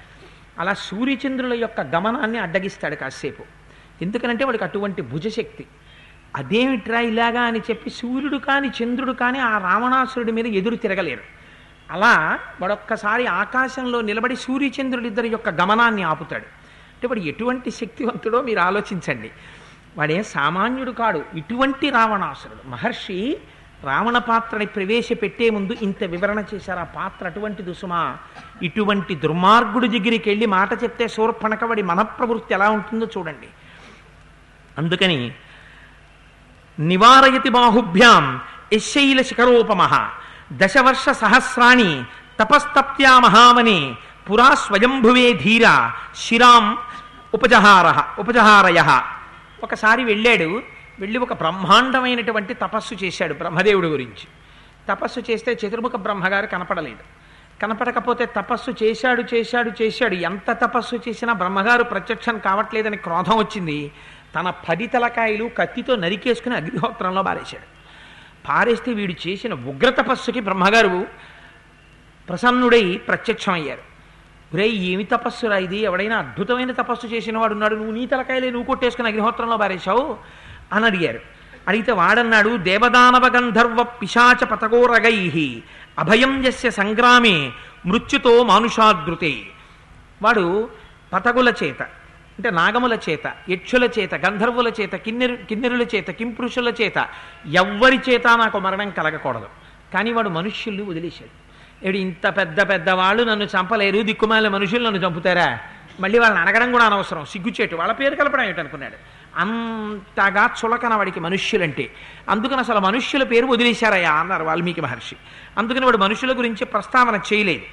అలా సూర్యచంద్రుల యొక్క గమనాన్ని అడ్డగిస్తాడు కాసేపు ఎందుకనంటే వాడికి అటువంటి భుజశక్తి అదేమిట్రా ఇలాగా అని చెప్పి సూర్యుడు కాని చంద్రుడు కానీ ఆ రావణాసురుడి మీద ఎదురు తిరగలేరు అలా వాడొక్కసారి ఆకాశంలో నిలబడి సూర్యచంద్రుడిద్దరి యొక్క గమనాన్ని ఆపుతాడు అంటే వాడు ఎటువంటి శక్తివంతుడో మీరు ఆలోచించండి వాడేం సామాన్యుడు కాడు ఇటువంటి రావణాసురుడు మహర్షి రావణ పాత్రని ప్రవేశపెట్టే ముందు ఇంత వివరణ చేశారు ఆ పాత్ర అటువంటి దుసుమా ఇటువంటి దుర్మార్గుడి దగ్గరికి వెళ్ళి మాట చెప్తే శూర్పణక వాడి మనప్రవృత్తి ఎలా ఉంటుందో చూడండి అందుకని నివారయతి బాహుభ్యాం యశైల శిఖరోపమ దశవర్ష సహస్రాణి తపస్తప్త్యా మహామని పురా స్వయంభువే ధీర శిరాం ఉపజహార ఉపజహారయ ఒకసారి వెళ్ళాడు వెళ్ళి ఒక బ్రహ్మాండమైనటువంటి తపస్సు చేశాడు బ్రహ్మదేవుడి గురించి తపస్సు చేస్తే చతుర్ముఖ బ్రహ్మగారు కనపడలేదు కనపడకపోతే తపస్సు చేశాడు చేశాడు చేశాడు ఎంత తపస్సు చేసినా బ్రహ్మగారు ప్రత్యక్షం కావట్లేదని క్రోధం వచ్చింది తన పది తలకాయలు కత్తితో నరికేసుకుని అగ్నిహోత్రంలో పారేశాడు పారేస్తే వీడు చేసిన ఉగ్ర తపస్సుకి బ్రహ్మగారు ప్రసన్నుడై ప్రత్యక్షమయ్యారు ఒరే ఏమి తపస్సురా ఇది ఎవడైనా అద్భుతమైన తపస్సు చేసిన వాడు ఉన్నాడు నువ్వు నీ తలకాయలే నువ్వు కొట్టేసుకుని అగ్నిహోత్రంలో పారేశావు అని అడిగారు అడిగితే వాడన్నాడు దేవదానవ గంధర్వ పిశాచ పతగోరగై అభయం యస్య సంగ్రామే మృత్యుతో మానుషాదృతే వాడు పతగుల చేత అంటే నాగముల చేత యక్షుల చేత గంధర్వుల చేత కిన్నెరు కిన్నెరుల చేత కింపురుషుల చేత ఎవ్వరి చేత నాకు మరణం కలగకూడదు కానీ వాడు మనుష్యుల్ని వదిలేశాడు ఏడు ఇంత పెద్ద పెద్ద వాళ్ళు నన్ను చంపలేరు దిక్కుమాల మనుషులు నన్ను చంపుతారా మళ్ళీ వాళ్ళని అడగడం కూడా అనవసరం సిగ్గుచేటు వాళ్ళ పేరు కలపడం ఏమిటనుకున్నాడు అంతగా చులకన వాడికి మనుష్యులంటే అందుకని అసలు మనుష్యుల పేరు వదిలేశారయ్యా అన్నారు వాల్మీకి మహర్షి అందుకని వాడు మనుషుల గురించి ప్రస్తావన చేయలేదు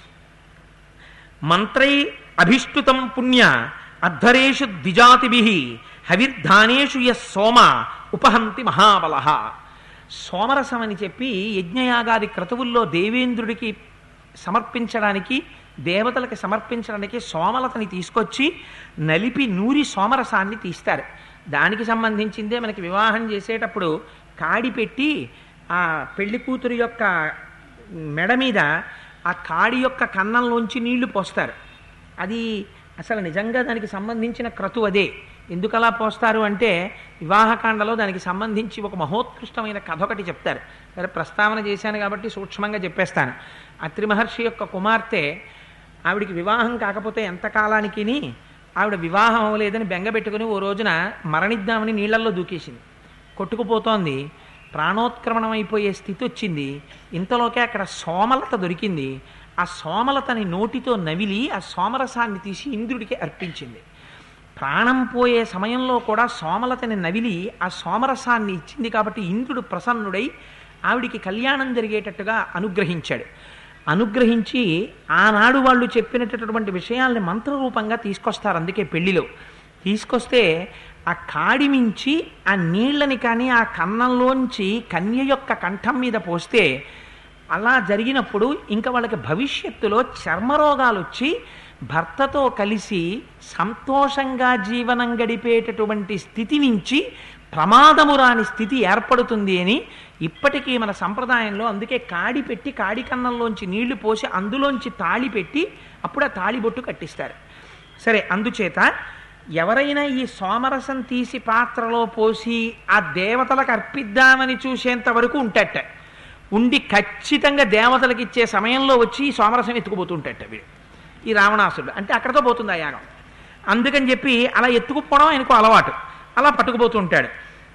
మంత్రై అభిష్టుతం పుణ్య అద్ధరేషు ద్విజాతిభి హవిర్ధానేషు యస్ సోమ ఉపహంతి మహాబల సోమరసం అని చెప్పి యజ్ఞయాగాది క్రతువుల్లో దేవేంద్రుడికి సమర్పించడానికి దేవతలకి సమర్పించడానికి సోమలతని తీసుకొచ్చి నలిపి నూరి సోమరసాన్ని తీస్తారు దానికి సంబంధించిందే మనకి వివాహం చేసేటప్పుడు కాడి పెట్టి ఆ పెళ్లి కూతురు యొక్క మెడ మీద ఆ కాడి యొక్క కన్నంలోంచి నీళ్లు పోస్తారు అది అసలు నిజంగా దానికి సంబంధించిన క్రతు అదే ఎందుకు అలా పోస్తారు అంటే వివాహకాండలో దానికి సంబంధించి ఒక మహోత్కృష్టమైన కథ ఒకటి చెప్తారు సరే ప్రస్తావన చేశాను కాబట్టి సూక్ష్మంగా చెప్పేస్తాను అత్రి మహర్షి యొక్క కుమార్తె ఆవిడికి వివాహం కాకపోతే ఎంత కాలానికిని ఆవిడ వివాహం అవ్వలేదని బెంగ పెట్టుకుని ఓ రోజున మరణిద్దామని నీళ్లల్లో దూకేసింది కొట్టుకుపోతోంది ప్రాణోత్క్రమణం అయిపోయే స్థితి వచ్చింది ఇంతలోకే అక్కడ సోమలత దొరికింది ఆ సోమలతని నోటితో నవిలి ఆ సోమరసాన్ని తీసి ఇంద్రుడికి అర్పించింది ప్రాణం పోయే సమయంలో కూడా సోమలతని నవిలి ఆ సోమరసాన్ని ఇచ్చింది కాబట్టి ఇంద్రుడు ప్రసన్నుడై ఆవిడికి కళ్యాణం జరిగేటట్టుగా అనుగ్రహించాడు అనుగ్రహించి ఆనాడు వాళ్ళు చెప్పినటువంటి విషయాల్ని మంత్రరూపంగా తీసుకొస్తారు అందుకే పెళ్లిలో తీసుకొస్తే ఆ కాడి మించి ఆ నీళ్ళని కానీ ఆ కన్నంలోంచి కన్య యొక్క కంఠం మీద పోస్తే అలా జరిగినప్పుడు ఇంకా వాళ్ళకి భవిష్యత్తులో చర్మరోగాలు వచ్చి భర్తతో కలిసి సంతోషంగా జీవనం గడిపేటటువంటి స్థితి నుంచి ప్రమాదము రాని స్థితి ఏర్పడుతుంది అని ఇప్పటికీ మన సంప్రదాయంలో అందుకే కాడి పెట్టి కాడి కన్నంలోంచి నీళ్లు పోసి అందులోంచి తాళి పెట్టి అప్పుడు ఆ తాళిబొట్టు కట్టిస్తారు సరే అందుచేత ఎవరైనా ఈ సోమరసం తీసి పాత్రలో పోసి ఆ దేవతలకు అర్పిద్దామని చూసేంత వరకు ఉంటట ఉండి ఖచ్చితంగా దేవతలకు ఇచ్చే సమయంలో వచ్చి ఈ సోమరసం ఎత్తుకుపోతుంటట వీడు ఈ రావణాసుడు అంటే అక్కడతో పోతుంది ఆ యాగం అందుకని చెప్పి అలా ఎత్తుకుపోవడం ఆయనకు అలవాటు అలా పట్టుకుపోతూ ఉంటాడు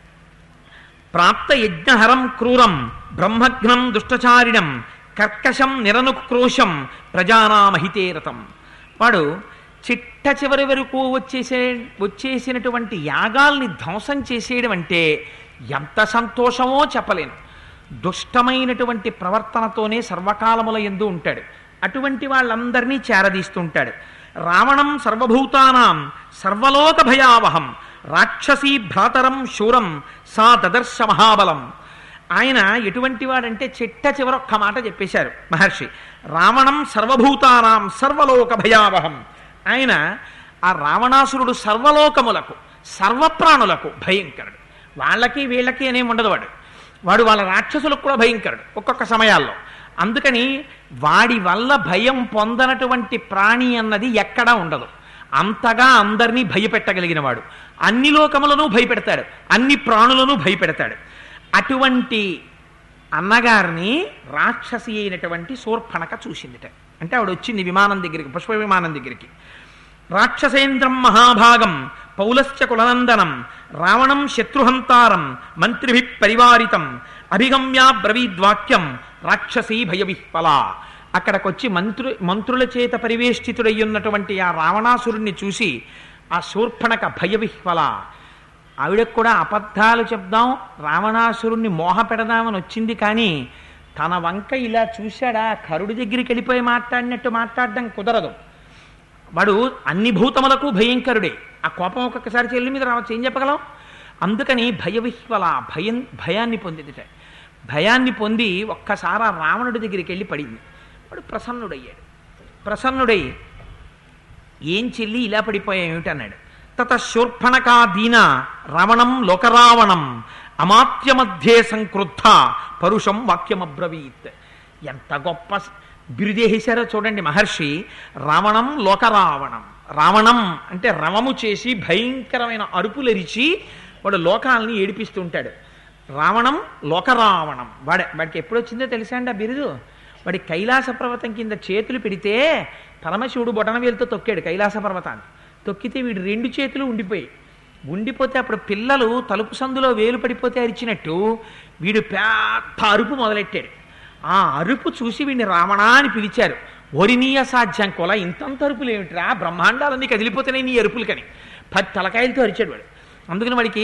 ప్రాప్త యజ్ఞహరం క్రూరం బ్రహ్మఘ్నం దుష్టచారిణం కర్కశం నిరనుక్రోశం ప్రజానామహితే రతం వాడు చిట్ట చివరి వరకు వచ్చేసే వచ్చేసినటువంటి యాగాల్ని ధ్వంసం చేసేయడం అంటే ఎంత సంతోషమో చెప్పలేను దుష్టమైనటువంటి ప్రవర్తనతోనే సర్వకాలముల ఎందు ఉంటాడు అటువంటి వాళ్ళందరినీ చేరదీస్తుంటాడు రావణం సర్వభూతానాం సర్వలోక భయావహం రాక్షసీ భ్రాతరం శూరం సా దదర్శ మహాబలం ఆయన ఎటువంటి వాడంటే చిట్ట చివరొక్క మాట చెప్పేశారు మహర్షి రావణం సర్వభూతానాం సర్వలోక భయావహం ఆయన ఆ రావణాసురుడు సర్వలోకములకు సర్వప్రాణులకు భయంకరుడు వాళ్ళకి వీళ్ళకి అనేం ఉండదు వాడు వాడు వాళ్ళ రాక్షసులకు కూడా భయంకరుడు ఒక్కొక్క సమయాల్లో అందుకని వాడి వల్ల భయం పొందనటువంటి ప్రాణి అన్నది ఎక్కడా ఉండదు అంతగా అందరినీ భయపెట్టగలిగిన వాడు అన్ని లోకములను భయపెడతాడు అన్ని ప్రాణులను భయపెడతాడు అటువంటి అన్నగారిని రాక్షసి అయినటువంటి శూర్పణక చూసిందిట అంటే ఆవిడ వచ్చింది విమానం దగ్గరికి పుష్ప విమానం దగ్గరికి రాక్షసేంద్రం మహాభాగం పౌలశ్చ కులనందనం రావణం శత్రుహంతారం మంత్రిభి పరివారితం అభిగమ్యా బ్రవీద్వాక్యం రాక్షసీ భయవిహ్వల అక్కడికొచ్చి మంత్రు మంత్రుల చేత పరివేష్టితుడయ్యున్నటువంటి ఆ రావణాసురుణ్ణి చూసి ఆ శూర్పణక భయవిహ్వల ఆవిడకు కూడా అబద్ధాలు చెప్దాం రావణాసురుణ్ణి మోహ పెడదామని వచ్చింది కానీ తన వంక ఇలా చూశాడా కరుడి దగ్గరికి వెళ్ళిపోయి మాట్లాడినట్టు మాట్లాడడం కుదరదు వాడు అన్ని భూతములకు భయంకరుడే ఆ కోపం ఒక్కొక్కసారి చెల్లి మీద రావచ్చు ఏం చెప్పగలం అందుకని భయవిహ్వల భయం భయాన్ని పొందిదిట భయాన్ని పొంది ఒక్కసారి ఆ రావణుడి దగ్గరికి వెళ్ళి పడింది వాడు ప్రసన్నుడయ్యాడు ప్రసన్నుడై ఏం చెల్లి ఇలా పడిపోయాయేమిటి అన్నాడు తత శూర్పణకా దీన రావణం లోకరావణం అమాత్య మధ్యే సంక్రుద్ధ పరుషం వాక్యమబ్రవీత్ ఎంత గొప్ప బిరుదేశారో చూడండి మహర్షి రావణం లోకరావణం రావణం అంటే రవము చేసి భయంకరమైన అరుపులరిచి వాడు లోకాలని ఏడిపిస్తుంటాడు రావణం లోకరావణం వాడే వాడికి ఎప్పుడు వచ్చిందో తెలుసా అండి ఆ బిరుదు వాడి కైలాస పర్వతం కింద చేతులు పెడితే పరమశివుడు బొటనవేలుతో తొక్కాడు కైలాస పర్వతాన్ని తొక్కితే వీడు రెండు చేతులు ఉండిపోయి ఉండిపోతే అప్పుడు పిల్లలు తలుపు సందులో వేలు పడిపోతే అరిచినట్టు వీడు పెద్ద అరుపు మొదలెట్టాడు ఆ అరుపు చూసి వీడిని రావణా అని పిలిచారు ఒరినీయ సాధ్యం కొల ఇంతంత అరుపులు ఏమిట్రా బ్రహ్మాండాలన్నీ కదిలిపోతున్నాయి నీ అరుపులకని పది తలకాయలతో అరిచాడు వాడు అందుకని వాడికి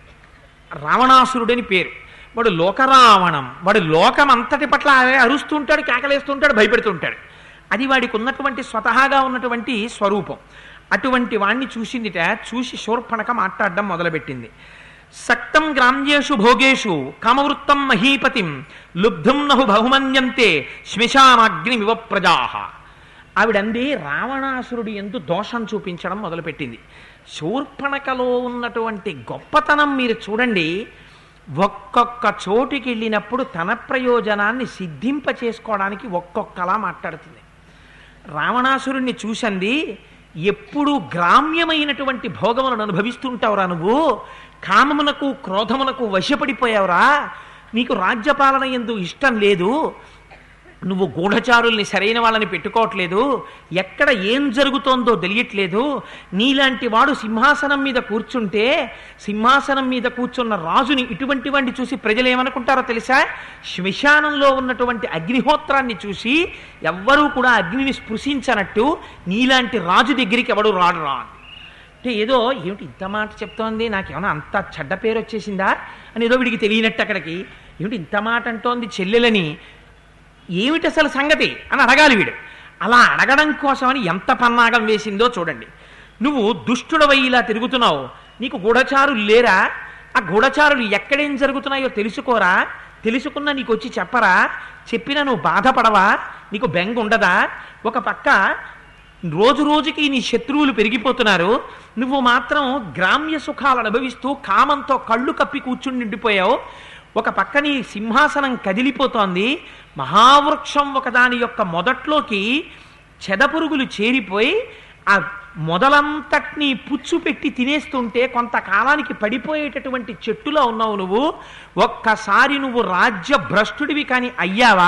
రావణాసురుడని పేరు వాడు లోకరావణం వాడు లోకం అంతటి పట్ల అదే అరుస్తుంటాడు కేకలేస్తుంటాడు భయపెడుతుంటాడు అది వాడికి ఉన్నటువంటి స్వతహాగా ఉన్నటువంటి స్వరూపం అటువంటి వాణ్ణి చూసిందిట చూసి శూర్పణక మాట్లాడడం మొదలుపెట్టింది సక్తం గ్రామ్యేషు భోగేషు కామవృత్తం మహీపతిం లుబ్ధం నహు బహుమన్యంతే శ్మశానాగ్నిమివ ప్రజాహ ఆవిడంది రావణాసురుడు ఎందు దోషం చూపించడం మొదలుపెట్టింది శూర్పణకలో ఉన్నటువంటి గొప్పతనం మీరు చూడండి ఒక్కొక్క చోటుకి వెళ్ళినప్పుడు తన ప్రయోజనాన్ని సిద్ధింప చేసుకోవడానికి ఒక్కొక్కలా మాట్లాడుతుంది రావణాసురుణ్ణి చూసంది ఎప్పుడు గ్రామ్యమైనటువంటి భోగములను అనుభవిస్తుంటావురా నువ్వు కామమునకు క్రోధమునకు వశపడిపోయావురా నీకు రాజ్యపాలన ఎందు ఇష్టం లేదు నువ్వు గూఢచారుల్ని సరైన వాళ్ళని పెట్టుకోవట్లేదు ఎక్కడ ఏం జరుగుతోందో తెలియట్లేదు నీలాంటి వాడు సింహాసనం మీద కూర్చుంటే సింహాసనం మీద కూర్చున్న రాజుని ఇటువంటి వాడిని చూసి ప్రజలు ఏమనుకుంటారో తెలుసా శ్మశానంలో ఉన్నటువంటి అగ్నిహోత్రాన్ని చూసి ఎవ్వరూ కూడా అగ్నిని స్పృశించనట్టు నీలాంటి రాజు దగ్గరికి ఎవడు రాడు రా అంది. అంటే ఏదో ఏమిటి ఇంత మాట చెప్తోంది నాకేమైనా అంత చెడ్డ పేరు వచ్చేసిందా అని ఏదో వీడికి తెలియనట్టు అక్కడికి ఏమిటి ఇంత మాట అంటోంది చెల్లెలని ఏమిటి అసలు సంగతి అని అడగాలి వీడు అలా అడగడం కోసమని ఎంత పన్నాగం వేసిందో చూడండి నువ్వు దుష్టుడవై ఇలా తిరుగుతున్నావు నీకు గూఢచారులు లేరా ఆ గూఢచారులు ఎక్కడేం జరుగుతున్నాయో తెలుసుకోరా తెలుసుకున్నా నీకు వచ్చి చెప్పరా చెప్పినా నువ్వు బాధపడవా నీకు బెంగ ఉండదా ఒక పక్క రోజు రోజుకి నీ శత్రువులు పెరిగిపోతున్నారు నువ్వు మాత్రం గ్రామ్య సుఖాలు అనుభవిస్తూ కామంతో కళ్ళు కప్పి కూర్చుని నిండిపోయావు ఒక పక్క నీ సింహాసనం కదిలిపోతోంది మహావృక్షం ఒకదాని యొక్క మొదట్లోకి చెదపురుగులు చేరిపోయి ఆ మొదలంతటిని పుచ్చు పెట్టి తినేస్తుంటే కొంతకాలానికి పడిపోయేటటువంటి చెట్టులో ఉన్నావు నువ్వు ఒక్కసారి నువ్వు రాజ్య భ్రష్టుడివి కానీ అయ్యావా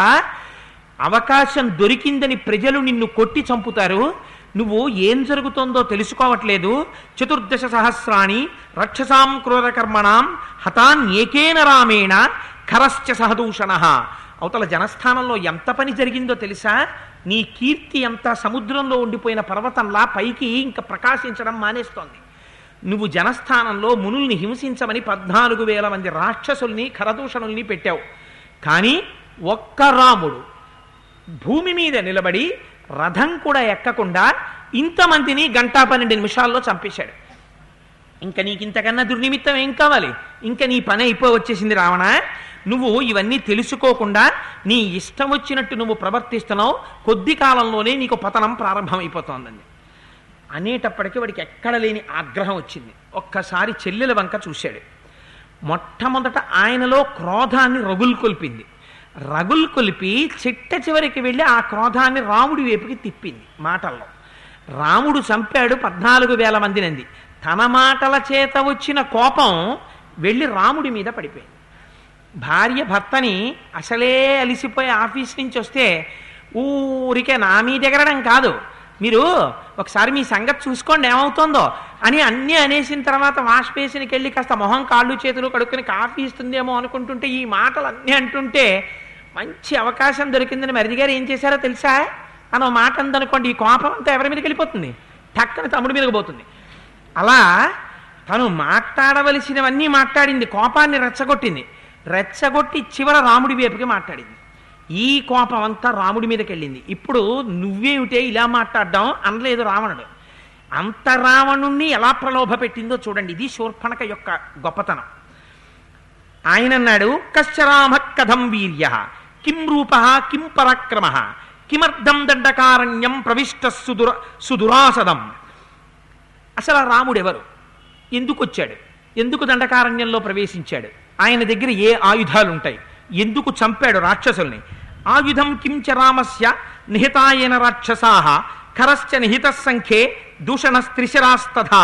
అవకాశం దొరికిందని ప్రజలు నిన్ను కొట్టి చంపుతారు నువ్వు ఏం జరుగుతోందో తెలుసుకోవట్లేదు చతుర్దశ సహస్రాణి రక్షసాం క్రూరకర్మణాం హతాన్ ఏకేన రామేణ ఖరశ్చ సహదూషణ అవతల జనస్థానంలో ఎంత పని జరిగిందో తెలుసా నీ కీర్తి ఎంత సముద్రంలో ఉండిపోయిన పర్వతంలా పైకి ఇంకా ప్రకాశించడం మానేస్తోంది నువ్వు జనస్థానంలో మునుల్ని హింసించమని పద్నాలుగు వేల మంది రాక్షసుల్ని ఖరదూషణుల్ని పెట్టావు కానీ ఒక్క రాముడు భూమి మీద నిలబడి రథం కూడా ఎక్కకుండా ఇంతమందిని గంటా పన్నెండు నిమిషాల్లో చంపేశాడు ఇంకా నీకు ఇంతకన్నా దుర్నిమిత్తం ఏం కావాలి ఇంకా నీ పని అయిపో వచ్చేసింది రావణ నువ్వు ఇవన్నీ తెలుసుకోకుండా నీ ఇష్టం వచ్చినట్టు నువ్వు ప్రవర్తిస్తున్నావు కొద్ది కాలంలోనే నీకు పతనం ప్రారంభమైపోతోందండి అనేటప్పటికీ వాడికి ఎక్కడ లేని ఆగ్రహం వచ్చింది ఒక్కసారి చెల్లెల వంక చూశాడు మొట్టమొదట ఆయనలో క్రోధాన్ని రగులు కొల్పింది రగులు కొలిపి చిట్ట చివరికి వెళ్ళి ఆ క్రోధాన్ని రాముడి వైపుకి తిప్పింది మాటల్లో రాముడు చంపాడు పద్నాలుగు వేల మందినంది తన మాటల చేత వచ్చిన కోపం వెళ్ళి రాముడి మీద పడిపోయింది భార్య భర్తని అసలే అలిసిపోయి ఆఫీస్ నుంచి వస్తే ఊరికే నా మీద ఎగరడం కాదు మీరు ఒకసారి మీ సంగతి చూసుకోండి ఏమవుతుందో అని అన్నీ అనేసిన తర్వాత వాష్ బేసిన్కి వెళ్ళి కాస్త మొహం కాళ్ళు చేతులు కడుక్కుని కాఫీ ఇస్తుందేమో అనుకుంటుంటే ఈ మాటలు అన్నీ అంటుంటే మంచి అవకాశం దొరికిందని మరిది గారు ఏం చేశారో తెలుసా అని ఓ మాట అందనుకోండి ఈ కోపం అంతా ఎవరి మీదకి వెళ్ళిపోతుంది టక్కన తమ్ముడి మీదకి పోతుంది అలా తను మాట్లాడవలసినవన్నీ మాట్లాడింది కోపాన్ని రెచ్చగొట్టింది రెచ్చగొట్టి చివర రాముడి వైపుకి మాట్లాడింది ఈ కోపం అంతా రాముడి మీదకి వెళ్ళింది ఇప్పుడు నువ్వేమిటే ఇలా మాట్లాడడం అనలేదు రావణుడు అంత రావణుణ్ణి ఎలా ప్రలోభ పెట్టిందో చూడండి ఇది శూర్పణక యొక్క గొప్పతనం ఆయన అన్నాడు కశ్చరామ కథం వీర్య కిం రూప కిం పరాక్రమ కిమర్థం దండకారణ్యం ప్రవిష్ట సుదుర సుదురాసదం అసలు ఆ రాముడు ఎవరు ఎందుకు వచ్చాడు ఎందుకు దండకారణ్యంలో ప్రవేశించాడు ఆయన దగ్గర ఏ ఆయుధాలు ఉంటాయి ఎందుకు చంపాడు రాక్షసుల్ని ఆయుధం కించ రామస్య నిహితాయన రాక్షసాహ ఖరశ్చ నిహిత సంఖ్యే దూషణ స్త్రిశరాస్తథా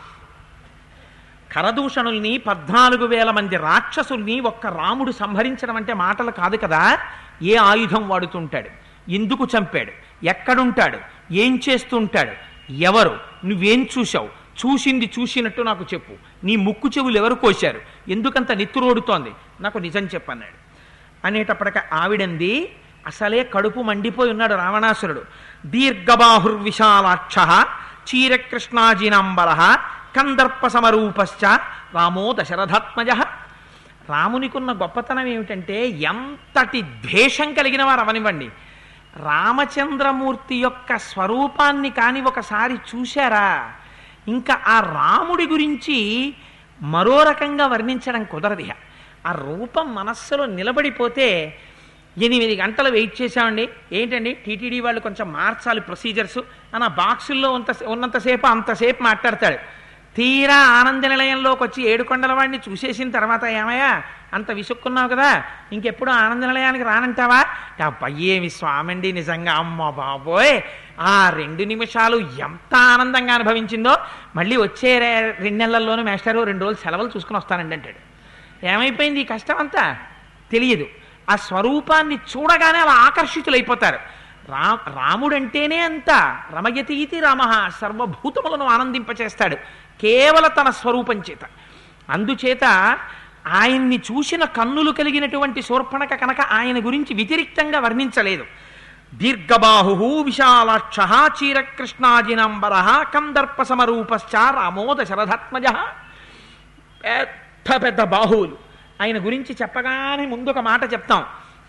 కరదూషణుల్ని పద్నాలుగు వేల మంది రాక్షసుల్ని ఒక్క రాముడు సంహరించడం అంటే మాటలు కాదు కదా ఏ ఆయుధం వాడుతుంటాడు ఎందుకు చంపాడు ఎక్కడుంటాడు ఏం చేస్తుంటాడు ఎవరు నువ్వేం చూశావు చూసింది చూసినట్టు నాకు చెప్పు నీ ముక్కు చెవులు ఎవరు కోశారు ఎందుకంత నెత్తురోడుతోంది నాకు నిజం చెప్పన్నాడు అనేటప్పటిక ఆవిడంది అసలే కడుపు మండిపోయి ఉన్నాడు రావణాసురుడు దీర్ఘబాహుర్విశాలాక్ష చీరకృష్ణాజినాంబర కందర్ప సమరూపశ్చ రామో దశరథాత్మజ రామునికున్న గొప్పతనం ఏమిటంటే ఎంతటి ద్వేషం కలిగిన వారు అవనివ్వండి రామచంద్రమూర్తి యొక్క స్వరూపాన్ని కాని ఒకసారి చూశారా ఇంకా ఆ రాముడి గురించి మరో రకంగా వర్ణించడం కుదరదు ఇహ. ఆ రూపం మనస్సులో నిలబడిపోతే ఎనిమిది గంటలు వెయిట్ చేశామండి ఏంటండి టీటీడీ వాళ్ళు కొంచెం మార్చాలి ప్రొసీజర్స్ అని ఆ బాక్సుల్లో ఉన్నంత ఉన్నంతసేపు అంతసేపు మాట్లాడతాడు తీరా ఆనంద నిలయంలోకి వచ్చి ఏడుకొండల వాడిని చూసేసిన తర్వాత ఏమయ్యా అంత విసుక్కున్నావు కదా ఇంకెప్పుడు ఆనంద నిలయానికి రానంటావా అబ్బా ఏమి స్వామండి నిజంగా అమ్మ బాబోయ్ ఆ రెండు నిమిషాలు ఎంత ఆనందంగా అనుభవించిందో మళ్ళీ వచ్చే రె- రెండు నెలల్లోనూ మేస్టారు రెండు రోజులు సెలవులు చూసుకుని వస్తానండి అంటాడు ఏమైపోయింది ఈ కష్టం అంతా తెలియదు ఆ స్వరూపాన్ని చూడగానే అలా ఆకర్షితులైపోతారు రా రాముడంటేనే అంత రమయతీతి రామ సర్వభూతములను ఆనందింపచేస్తాడు కేవల తన స్వరూపం చేత అందుచేత ఆయన్ని చూసిన కన్నులు కలిగినటువంటి శూర్పణక కనుక ఆయన గురించి వ్యతిరిక్తంగా వర్ణించలేదు దీర్ఘబాహు విశాలాక్ష చీరకృష్ణాజినాంబర కందర్ప సమరూపశ్చ రామో దశరథాత్మజ పెద్ద పెద్ద బాహువులు ఆయన గురించి చెప్పగానే ముందు ఒక మాట చెప్తాం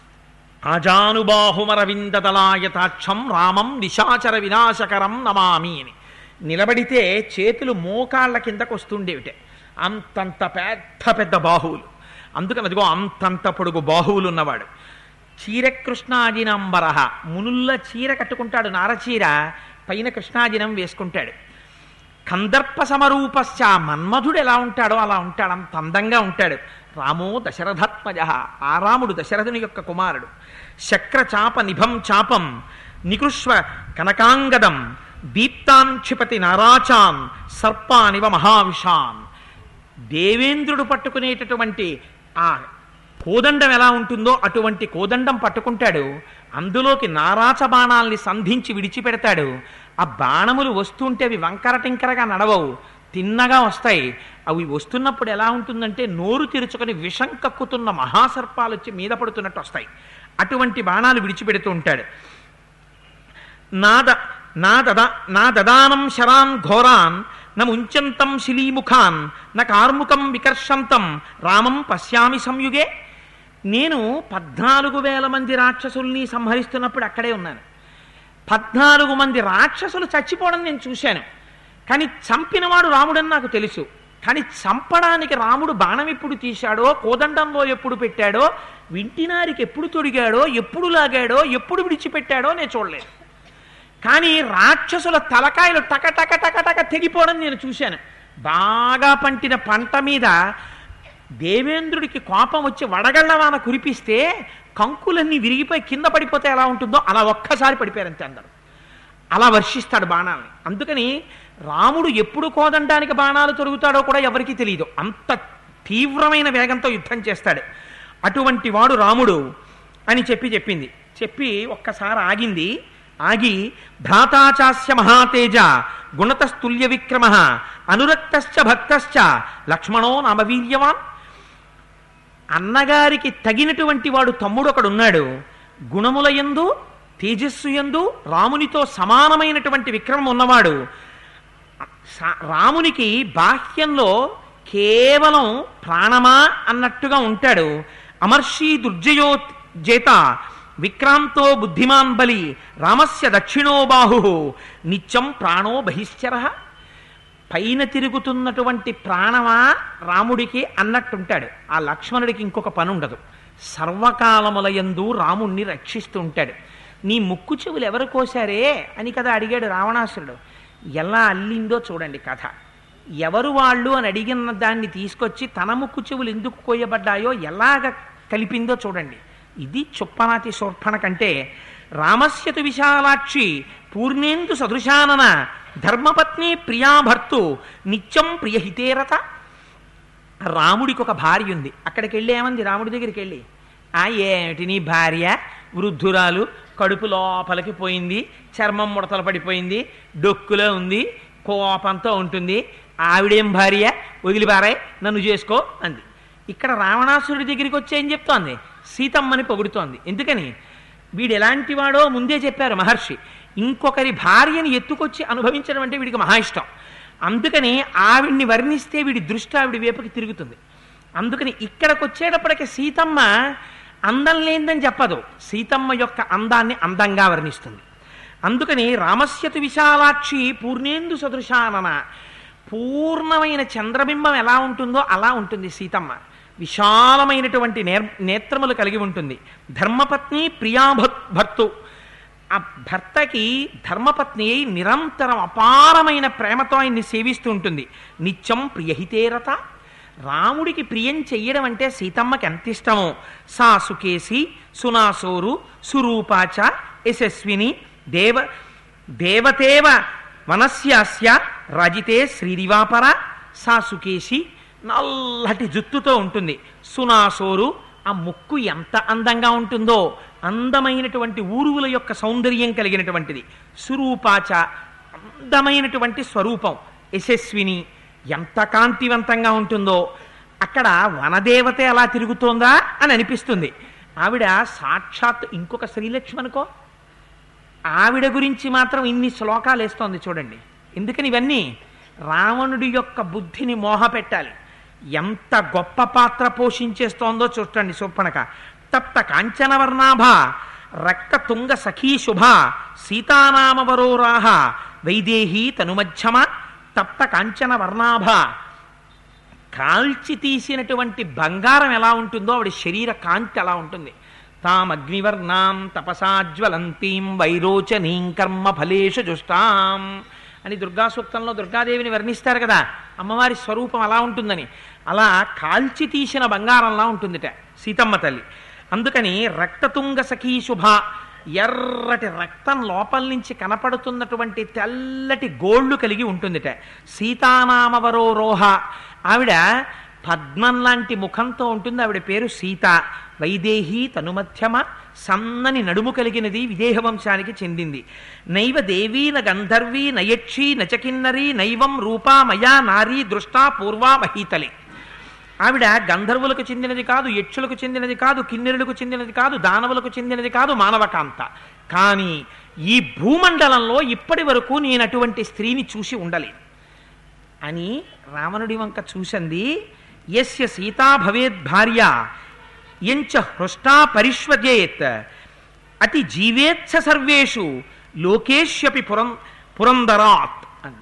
ఆజానుబాహుమరవిందతలాయతాక్షం రామం నిశాచర వినాశకరం నమామి అని నిలబడితే చేతులు మోకాళ్ళ కిందకు వస్తుండేవిటే అంతంత పెద్ద పెద్ద బాహువులు అందుకని అదిగో అంతంత పొడుగు బాహువులు ఉన్నవాడు చీరకృష్ణాజినంబర మునుల్ల చీర కట్టుకుంటాడు నారచీర పైన కృష్ణాజినం వేసుకుంటాడు కందర్ప సమరూపశ్చ మన్మధుడు ఎలా ఉంటాడో అలా ఉంటాడు అంత అందంగా ఉంటాడు రామో దశరథాత్మజ ఆ రాముడు దశరథుని యొక్క కుమారుడు శక్ర చాప నిభం చాపం నికృష్వ కనకాంగదం దీప్తాన్ క్షిపతి నారాచాన్ సర్పానివ మహావిషాన్ దేవేంద్రుడు పట్టుకునేటటువంటి ఆ కోదండం ఎలా ఉంటుందో అటువంటి కోదండం పట్టుకుంటాడు అందులోకి నారాచ బాణాల్ని సంధించి విడిచిపెడతాడు ఆ బాణములు వస్తుంటే అవి వంకర టింకరగా నడవవు తిన్నగా వస్తాయి అవి వస్తున్నప్పుడు ఎలా ఉంటుందంటే నోరు తెరుచుకొని విషం కక్కుతున్న మహాసర్పాలు వచ్చి మీద పడుతున్నట్టు వస్తాయి అటువంటి బాణాలు విడిచిపెడుతూ ఉంటాడు నాద నా దదా నా దదానం శరాన్ ఘోరాన్ న ముంచంతం శిలీముఖాన్ న కార్ముకం వికర్షంతం రామం పశ్యామి సంయుగే నేను పద్నాలుగు వేల మంది రాక్షసుల్ని సంహరిస్తున్నప్పుడు అక్కడే ఉన్నాను పద్నాలుగు మంది రాక్షసులు చచ్చిపోవడం నేను చూశాను కానీ చంపినవాడు రాముడని నాకు తెలుసు కానీ చంపడానికి రాముడు బాణం ఎప్పుడు తీశాడో కోదండంలో ఎప్పుడు పెట్టాడో వింటినారికి ఎప్పుడు తొడిగాడో ఎప్పుడు లాగాడో ఎప్పుడు విడిచిపెట్టాడో నేను చూడలేదు కానీ రాక్షసుల తలకాయలు టక టక టక టక తెగిపోవడం నేను చూశాను బాగా పంటిన పంట మీద దేవేంద్రుడికి కోపం వచ్చి వడగళ్ళవాన కురిపిస్తే కంకులన్నీ విరిగిపోయి కింద పడిపోతే ఎలా ఉంటుందో అలా ఒక్కసారి పడిపోయారంతే అందరు అలా వర్షిస్తాడు బాణాలని అందుకని రాముడు ఎప్పుడు కోదండానికి బాణాలు తొరుగుతాడో కూడా ఎవరికీ తెలియదు అంత తీవ్రమైన వేగంతో యుద్ధం చేస్తాడు అటువంటి వాడు రాముడు అని చెప్పి చెప్పింది చెప్పి ఒక్కసారి ఆగింది ఆగి భ్రాతాచాస్య మహాతేజ గుణతస్తుల్య విక్రమ అనురక్తశ్చ భక్తశ్చ లక్ష్మణో నామవీర్యవాన్ అన్నగారికి తగినటువంటి వాడు తమ్ముడు ఒకడున్నాడు గుణముల యందు తేజస్సు యందు రామునితో సమానమైనటువంటి విక్రమం ఉన్నవాడు సా- రామునికి బాహ్యంలో కేవలం ప్రాణమా అన్నట్టుగా ఉంటాడు అమర్షి దుర్జయో జేత విక్రాంతో బుద్ధిమాన్ బలి రామస్య దక్షిణో బాహు నిత్యం ప్రాణో బహిశ్చర పైన తిరుగుతున్నటువంటి ప్రాణమా రాముడికి అన్నట్టుంటాడు ఆ లక్ష్మణుడికి ఇంకొక పని ఉండదు సర్వకాలముల యందు రాముణ్ణి రక్షిస్తూ ఉంటాడు నీ ముక్కు చెవులు ఎవరు కోశారే అని కదా అడిగాడు రావణాసురుడు ఎలా అల్లిందో చూడండి కథ ఎవరు వాళ్ళు అని అడిగిన దాన్ని తీసుకొచ్చి తన ముక్కు చెవులు ఎందుకు కోయబడ్డాయో ఎలాగ కలిపిందో చూడండి ఇది చుప్పనాతి శోర్పణ కంటే రామస్యతు విశాలాక్షి పూర్ణేందు సదృశానన ధర్మపత్ని ప్రియాభర్తు నిత్యం ప్రియహితేరత రాముడికి ఒక భార్య ఉంది అక్కడికి వెళ్ళి ఏమంది రాముడి దగ్గరికి వెళ్ళి ఆ ఏమిటి నీ భార్య వృద్ధురాలు కడుపు లోపలికి పోయింది చర్మం ముడతలు పడిపోయింది డొక్కులో ఉంది కోపంతో ఉంటుంది ఆవిడేం భార్య వదిలిపారాయ్ నన్ను చేసుకో అంది ఇక్కడ రావణాసురుడి దగ్గరికి వచ్చి ఏం చెప్తోంది సీతమ్మని పొగుడుతోంది ఎందుకని వీడు ఎలాంటి వాడో ముందే చెప్పారు మహర్షి ఇంకొకరి భార్యని ఎత్తుకొచ్చి అనుభవించడం అంటే వీడికి మహా ఇష్టం అందుకని ఆవిడ్ని వర్ణిస్తే వీడి దృష్టి ఆవిడి వైపుకి తిరుగుతుంది అందుకని ఇక్కడికి వచ్చేటప్పటికి సీతమ్మ అందం లేదని చెప్పదు సీతమ్మ యొక్క అందాన్ని అందంగా వర్ణిస్తుంది అందుకని రామస్యతు విశాలాక్షి పూర్ణేందు సదృశానన పూర్ణమైన చంద్రబింబం ఎలా ఉంటుందో అలా ఉంటుంది సీతమ్మ విశాలమైనటువంటి నేర్ నేత్రములు కలిగి ఉంటుంది ధర్మపత్ని ప్రియాభక్ భర్తు ఆ భర్తకి ధర్మపత్ని అయి నిరంతరం అపారమైన ప్రేమతో ఆయన్ని సేవిస్తూ ఉంటుంది నిత్యం ప్రియహితేరత రాముడికి ప్రియం చెయ్యడం అంటే సీతమ్మకి ఎంత ఇష్టమో సా సుకేసి సునాసోరు సురూపాచ యశస్విని దేవ దేవతేవ వనస్యాస్య రజితే శ్రీదివాపర సా సుకేసి నల్లటి జుత్తుతో ఉంటుంది సునాసోరు ఆ ముక్కు ఎంత అందంగా ఉంటుందో అందమైనటువంటి ఊరువుల యొక్క సౌందర్యం కలిగినటువంటిది సురూపాచ అందమైనటువంటి స్వరూపం యశస్విని ఎంత కాంతివంతంగా ఉంటుందో అక్కడ వనదేవత ఎలా తిరుగుతోందా అని అనిపిస్తుంది ఆవిడ సాక్షాత్ ఇంకొక శ్రీలక్ష్మణుకో ఆవిడ గురించి మాత్రం ఇన్ని శ్లోకాలు వేస్తోంది చూడండి ఎందుకని ఇవన్నీ రావణుడి యొక్క బుద్ధిని మోహ పెట్టాలి ఎంత గొప్ప పాత్ర పోషించేస్తోందో చూడండి శూర్పణక తప్త కాంచనవర్ణాభ రక్త తుంగ సఖీ శుభ సీతానామవరోరాహ వైదేహీ తనుమధ్యమ తప్త కాంచన వర్ణాభ కాల్చి తీసినటువంటి బంగారం ఎలా ఉంటుందో ఆవిడ శరీర కాంతి అలా ఉంటుంది తామగ్నివర్ణాం తపసాజ్వలంతీం వైరోచనీం కర్మ ఫలేషు జుష్టాం అని దుర్గా సూక్తంలో దుర్గాదేవిని వర్ణిస్తారు కదా అమ్మవారి స్వరూపం అలా ఉంటుందని అలా కాల్చి తీసిన బంగారంలా ఉంటుందిట సీతమ్మ తల్లి అందుకని రక్తతుంగ సఖీ శుభ ఎర్రటి రక్తం లోపల నుంచి కనపడుతున్నటువంటి తెల్లటి గోళ్ళు కలిగి ఉంటుందిట సీతానామవరో రోహ ఆవిడ పద్మం లాంటి ముఖంతో ఉంటుంది ఆవిడ పేరు సీత వైదేహి తనుమధ్యమ సన్నని నడుము కలిగినది విదేహ వంశానికి చెందింది నైవ దేవీ న గంధర్వీ నయక్షి నచకిన్నరి నైవం రూపా మయా నారీ దృష్టా పూర్వా మహీతలి ఆవిడ గంధర్వులకు చెందినది కాదు యక్షులకు చెందినది కాదు కిన్నెరులకు చెందినది కాదు దానవులకు చెందినది కాదు మానవకాంత కానీ ఈ భూమండలంలో ఇప్పటి వరకు నేను అటువంటి స్త్రీని చూసి ఉండలేను అని రావణుడి వంక చూసింది యస్య సీతా భవేద్ భార్య ఎంచ హృష్టా పరిష్వజేత్ అతి జీవేత్స సర్వేషు లోకేష్యపి పురం పురందరాత్ అంది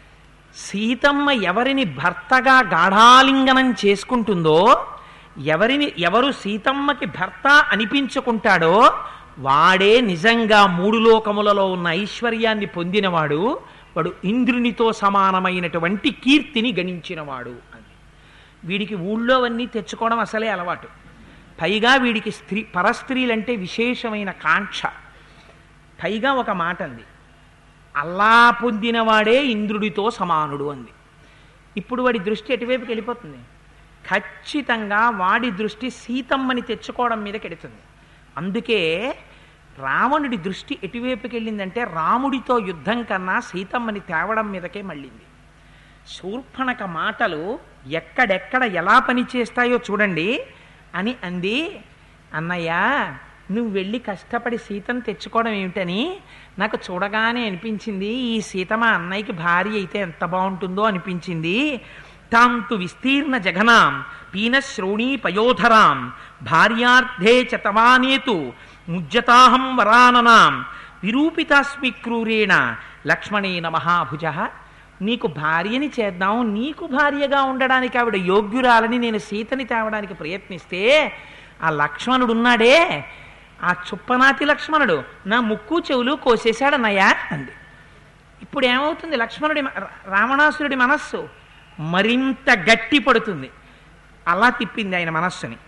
సీతమ్మ ఎవరిని భర్తగా గాఢాలింగనం చేసుకుంటుందో ఎవరిని ఎవరు సీతమ్మకి భర్త అనిపించుకుంటాడో వాడే నిజంగా మూడు లోకములలో ఉన్న ఐశ్వర్యాన్ని పొందినవాడు వాడు ఇంద్రునితో సమానమైనటువంటి కీర్తిని గణించినవాడు అని వీడికి ఊళ్ళోవన్నీ తెచ్చుకోవడం అసలే అలవాటు పైగా వీడికి స్త్రీ పరస్త్రీలంటే విశేషమైన కాంక్ష పైగా ఒక మాట అంది అల్లా పొందినవాడే ఇంద్రుడితో సమానుడు అంది ఇప్పుడు వాడి దృష్టి ఎటువైపుకి వెళ్ళిపోతుంది ఖచ్చితంగా వాడి దృష్టి సీతమ్మని తెచ్చుకోవడం మీద కెడుతుంది అందుకే రావణుడి దృష్టి ఎటువైపుకి వెళ్ళిందంటే రాముడితో యుద్ధం కన్నా సీతమ్మని తేవడం మీదకే మళ్ళింది శూర్పణక మాటలు ఎక్కడెక్కడ ఎలా పనిచేస్తాయో చూడండి అని అంది అన్నయ్య నువ్వు వెళ్ళి కష్టపడి సీతను తెచ్చుకోవడం ఏమిటని నాకు చూడగానే అనిపించింది ఈ సీత మా అన్నయ్యకి భార్య అయితే ఎంత బాగుంటుందో అనిపించింది తాంతు విస్తీర్ణ జగనాం పీనశ్రోణీ పయోధరాం భార్యార్థే చ తవానేతు ముజ్జతాహం వరాననాం విరూపితాస్మి క్రూరేణ లక్ష్మణేన మహాభుజ నీకు భార్యని చేద్దాం నీకు భార్యగా ఉండడానికి ఆవిడ యోగ్యురాలని నేను సీతని తేవడానికి ప్రయత్నిస్తే ఆ లక్ష్మణుడు ఉన్నాడే ఆ చుప్పనాతి లక్ష్మణుడు నా ముక్కు చెవులు కోసేశాడన్నయ్యా అంది ఇప్పుడు ఏమవుతుంది లక్ష్మణుడి మ- రావణాసురుడి మనస్సు మరింత గట్టి పడుతుంది అలా తిప్పింది ఆయన మనస్సుని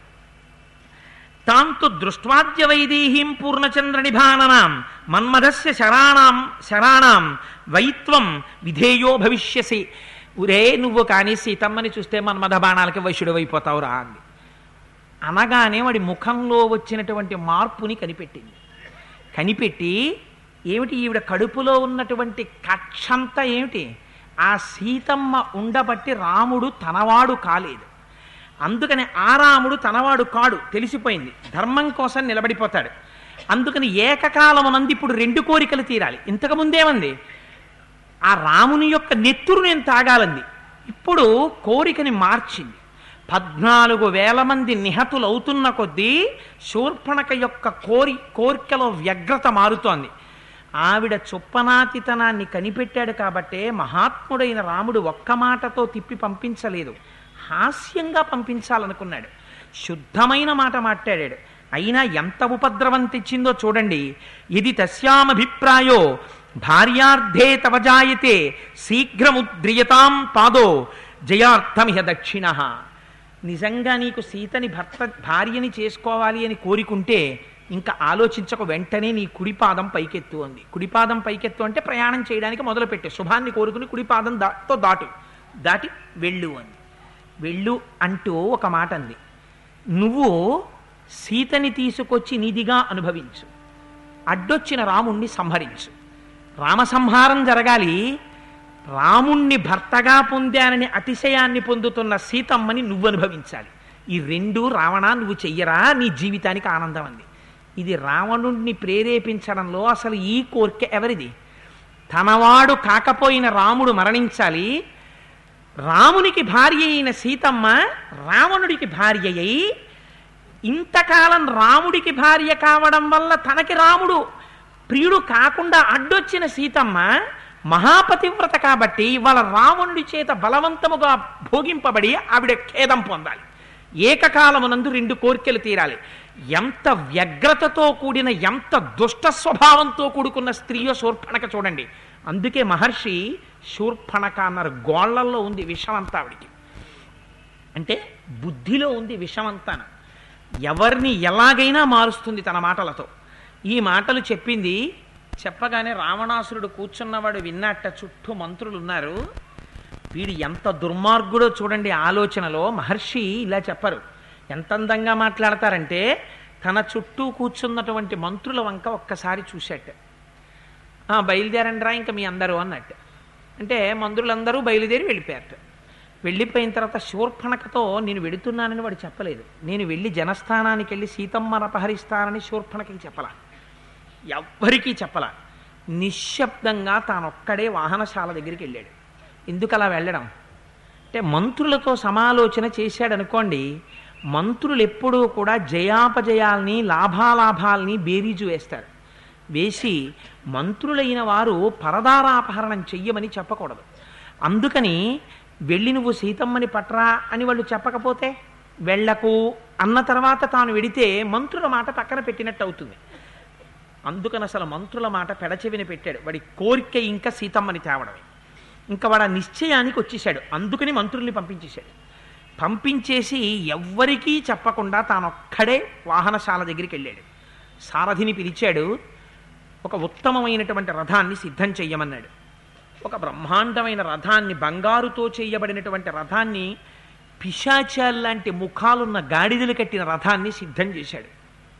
తాంతు దృష్ట్వాద్య వైదేహీం పూర్ణచంద్ర నిభాననాం మన్మథస్య శరాణాం శరాణాం వైత్వం విధేయో భవిష్యసి ఉరే నువ్వు కానీ సీతమ్మని చూస్తే మన్మథ బాణాలకి వైశ్యుడు అయిపోతావురా అంది అనగానే వాడి ముఖంలో వచ్చినటువంటి మార్పుని కనిపెట్టింది కనిపెట్టి ఏమిటి ఈవిడ కడుపులో ఉన్నటువంటి కక్షంతా ఏమిటి ఆ సీతమ్మ ఉండబట్టి రాముడు తనవాడు కాలేదు అందుకని ఆ రాముడు తనవాడు కాడు తెలిసిపోయింది ధర్మం కోసం నిలబడిపోతాడు అందుకని ఏకకాలమునందు ఇప్పుడు రెండు కోరికలు తీరాలి ఇంతకు ముందేమంది ఆ రాముని యొక్క నెత్తురు నేను తాగాలంది ఇప్పుడు కోరికని మార్చింది పద్నాలుగు వేల మంది నిహతులవుతున్న కొద్దీ శూర్పణక యొక్క కోరి కోరికలో వ్యగ్రత మారుతోంది ఆవిడ చుప్పనాతితనాన్ని కనిపెట్టాడు కాబట్టే మహాత్ముడైన రాముడు ఒక్క మాటతో తిప్పి పంపించలేదు హాస్యంగా పంపించాలనుకున్నాడు శుద్ధమైన మాట మాట్లాడాడు అయినా ఎంత ఉపద్రవం తెచ్చిందో చూడండి ఇది తస్యామభిప్రాయో భార్యార్థే తవ జాయతే శీఘ్రముద్రియతాం పాదో జయార్థమిహ దక్షిణ నిజంగా నీకు సీతని భర్త భార్యని చేసుకోవాలి అని కోరికుంటే ఇంకా ఆలోచించక వెంటనే నీ కుడిపాదం పైకెత్తు అంది కుడిపాదం పైకెత్తు అంటే ప్రయాణం చేయడానికి మొదలుపెట్టే శుభాన్ని కోరుకుని కుడిపాదం దాతో దాటు దాటి వెళ్ళు అంది వెళ్ళు అంటూ ఒక మాట అంది నువ్వు సీతని తీసుకొచ్చి నిధిగా అనుభవించు అడ్డొచ్చిన రాముణ్ణి సంహరించు రామసంహారం జరగాలి రాముణ్ణి భర్తగా పొందానని అతిశయాన్ని పొందుతున్న సీతమ్మని నువ్వు అనుభవించాలి ఈ రెండు రావణ నువ్వు చెయ్యరా నీ జీవితానికి ఆనందం అంది ఇది రావణుణ్ణి ప్రేరేపించడంలో అసలు ఈ కోరిక ఎవరిది తనవాడు కాకపోయిన రాముడు మరణించాలి రామునికి భార్య అయిన సీతమ్మ రావణుడికి భార్య అయి ఇంతకాలం రాముడికి భార్య కావడం వల్ల తనకి రాముడు ప్రియుడు కాకుండా అడ్డొచ్చిన సీతమ్మ మహాపతివ్రత కాబట్టి వాళ్ళ రావణుడి చేత బలవంతముగా భోగింపబడి ఆవిడ ఖేదం పొందాలి ఏకకాలమునందు రెండు కోరికలు తీరాలి ఎంత వ్యగ్రతతో కూడిన ఎంత దుష్ట స్వభావంతో కూడుకున్న స్త్రీయో శూర్పణక చూడండి అందుకే మహర్షి శూర్పణక అన్నారు గోళ్లల్లో ఉంది విషమంతా ఆవిడికి అంటే బుద్ధిలో ఉంది విషమంతాన ఎవరిని ఎలాగైనా మారుస్తుంది తన మాటలతో ఈ మాటలు చెప్పింది చెప్పగానే రావణాసురుడు కూర్చున్నవాడు విన్నట్ట చుట్టూ మంత్రులు ఉన్నారు వీడు ఎంత దుర్మార్గుడో చూడండి ఆలోచనలో మహర్షి ఇలా చెప్పరు ఎంత అందంగా మాట్లాడతారంటే తన చుట్టూ కూర్చున్నటువంటి మంత్రుల వంక ఒక్కసారి చూశాట "ఆ, బయలుదేరండి రా ఇంకా మీ అందరూ అన్నట్టు అంటే మంత్రులందరూ బయలుదేరి వెళ్ళిపోయారట వెళ్ళిపోయిన తర్వాత శూర్పణకతో నేను వెడుతున్నానని వాడు చెప్పలేదు నేను వెళ్ళి జనస్థానానికి వెళ్ళి సీతమ్మను అపహరిస్తానని శూర్పణకి చెప్పలా ఎవ్వరికీ చెప్పలా నిశ్శబ్దంగా తానొక్కడే వాహనశాల దగ్గరికి వెళ్ళాడు ఎందుకు అలా వెళ్ళడం అంటే మంత్రులతో సమాలోచన చేశాడనుకోండి మంత్రులు ఎప్పుడూ కూడా జయాపజయాల్ని లాభాలాభాల్ని బేరీజు వేస్తారు వేసి మంత్రులైన వారు పరదారాపహరణం చెయ్యమని చెప్పకూడదు అందుకని వెళ్ళి నువ్వు సీతమ్మని పట్రా అని వాళ్ళు చెప్పకపోతే వెళ్ళకు అన్న తర్వాత తాను వెడితే మంత్రుల మాట పక్కన పెట్టినట్టు అవుతుంది అందుకని అసలు మంత్రుల మాట పెడచెవిని పెట్టాడు వాడి కోరిక ఇంకా సీతమ్మని తేవడమే ఇంకా వాడు ఆ నిశ్చయానికి వచ్చేసాడు అందుకని మంత్రుల్ని పంపించేశాడు పంపించేసి ఎవ్వరికీ చెప్పకుండా తానొక్కడే వాహనశాల దగ్గరికి వెళ్ళాడు సారథిని పిలిచాడు ఒక ఉత్తమమైనటువంటి రథాన్ని సిద్ధం చెయ్యమన్నాడు ఒక బ్రహ్మాండమైన రథాన్ని బంగారుతో చేయబడినటువంటి రథాన్ని పిశాచాల్లాంటి ముఖాలున్న గాడిదలు కట్టిన రథాన్ని సిద్ధం చేశాడు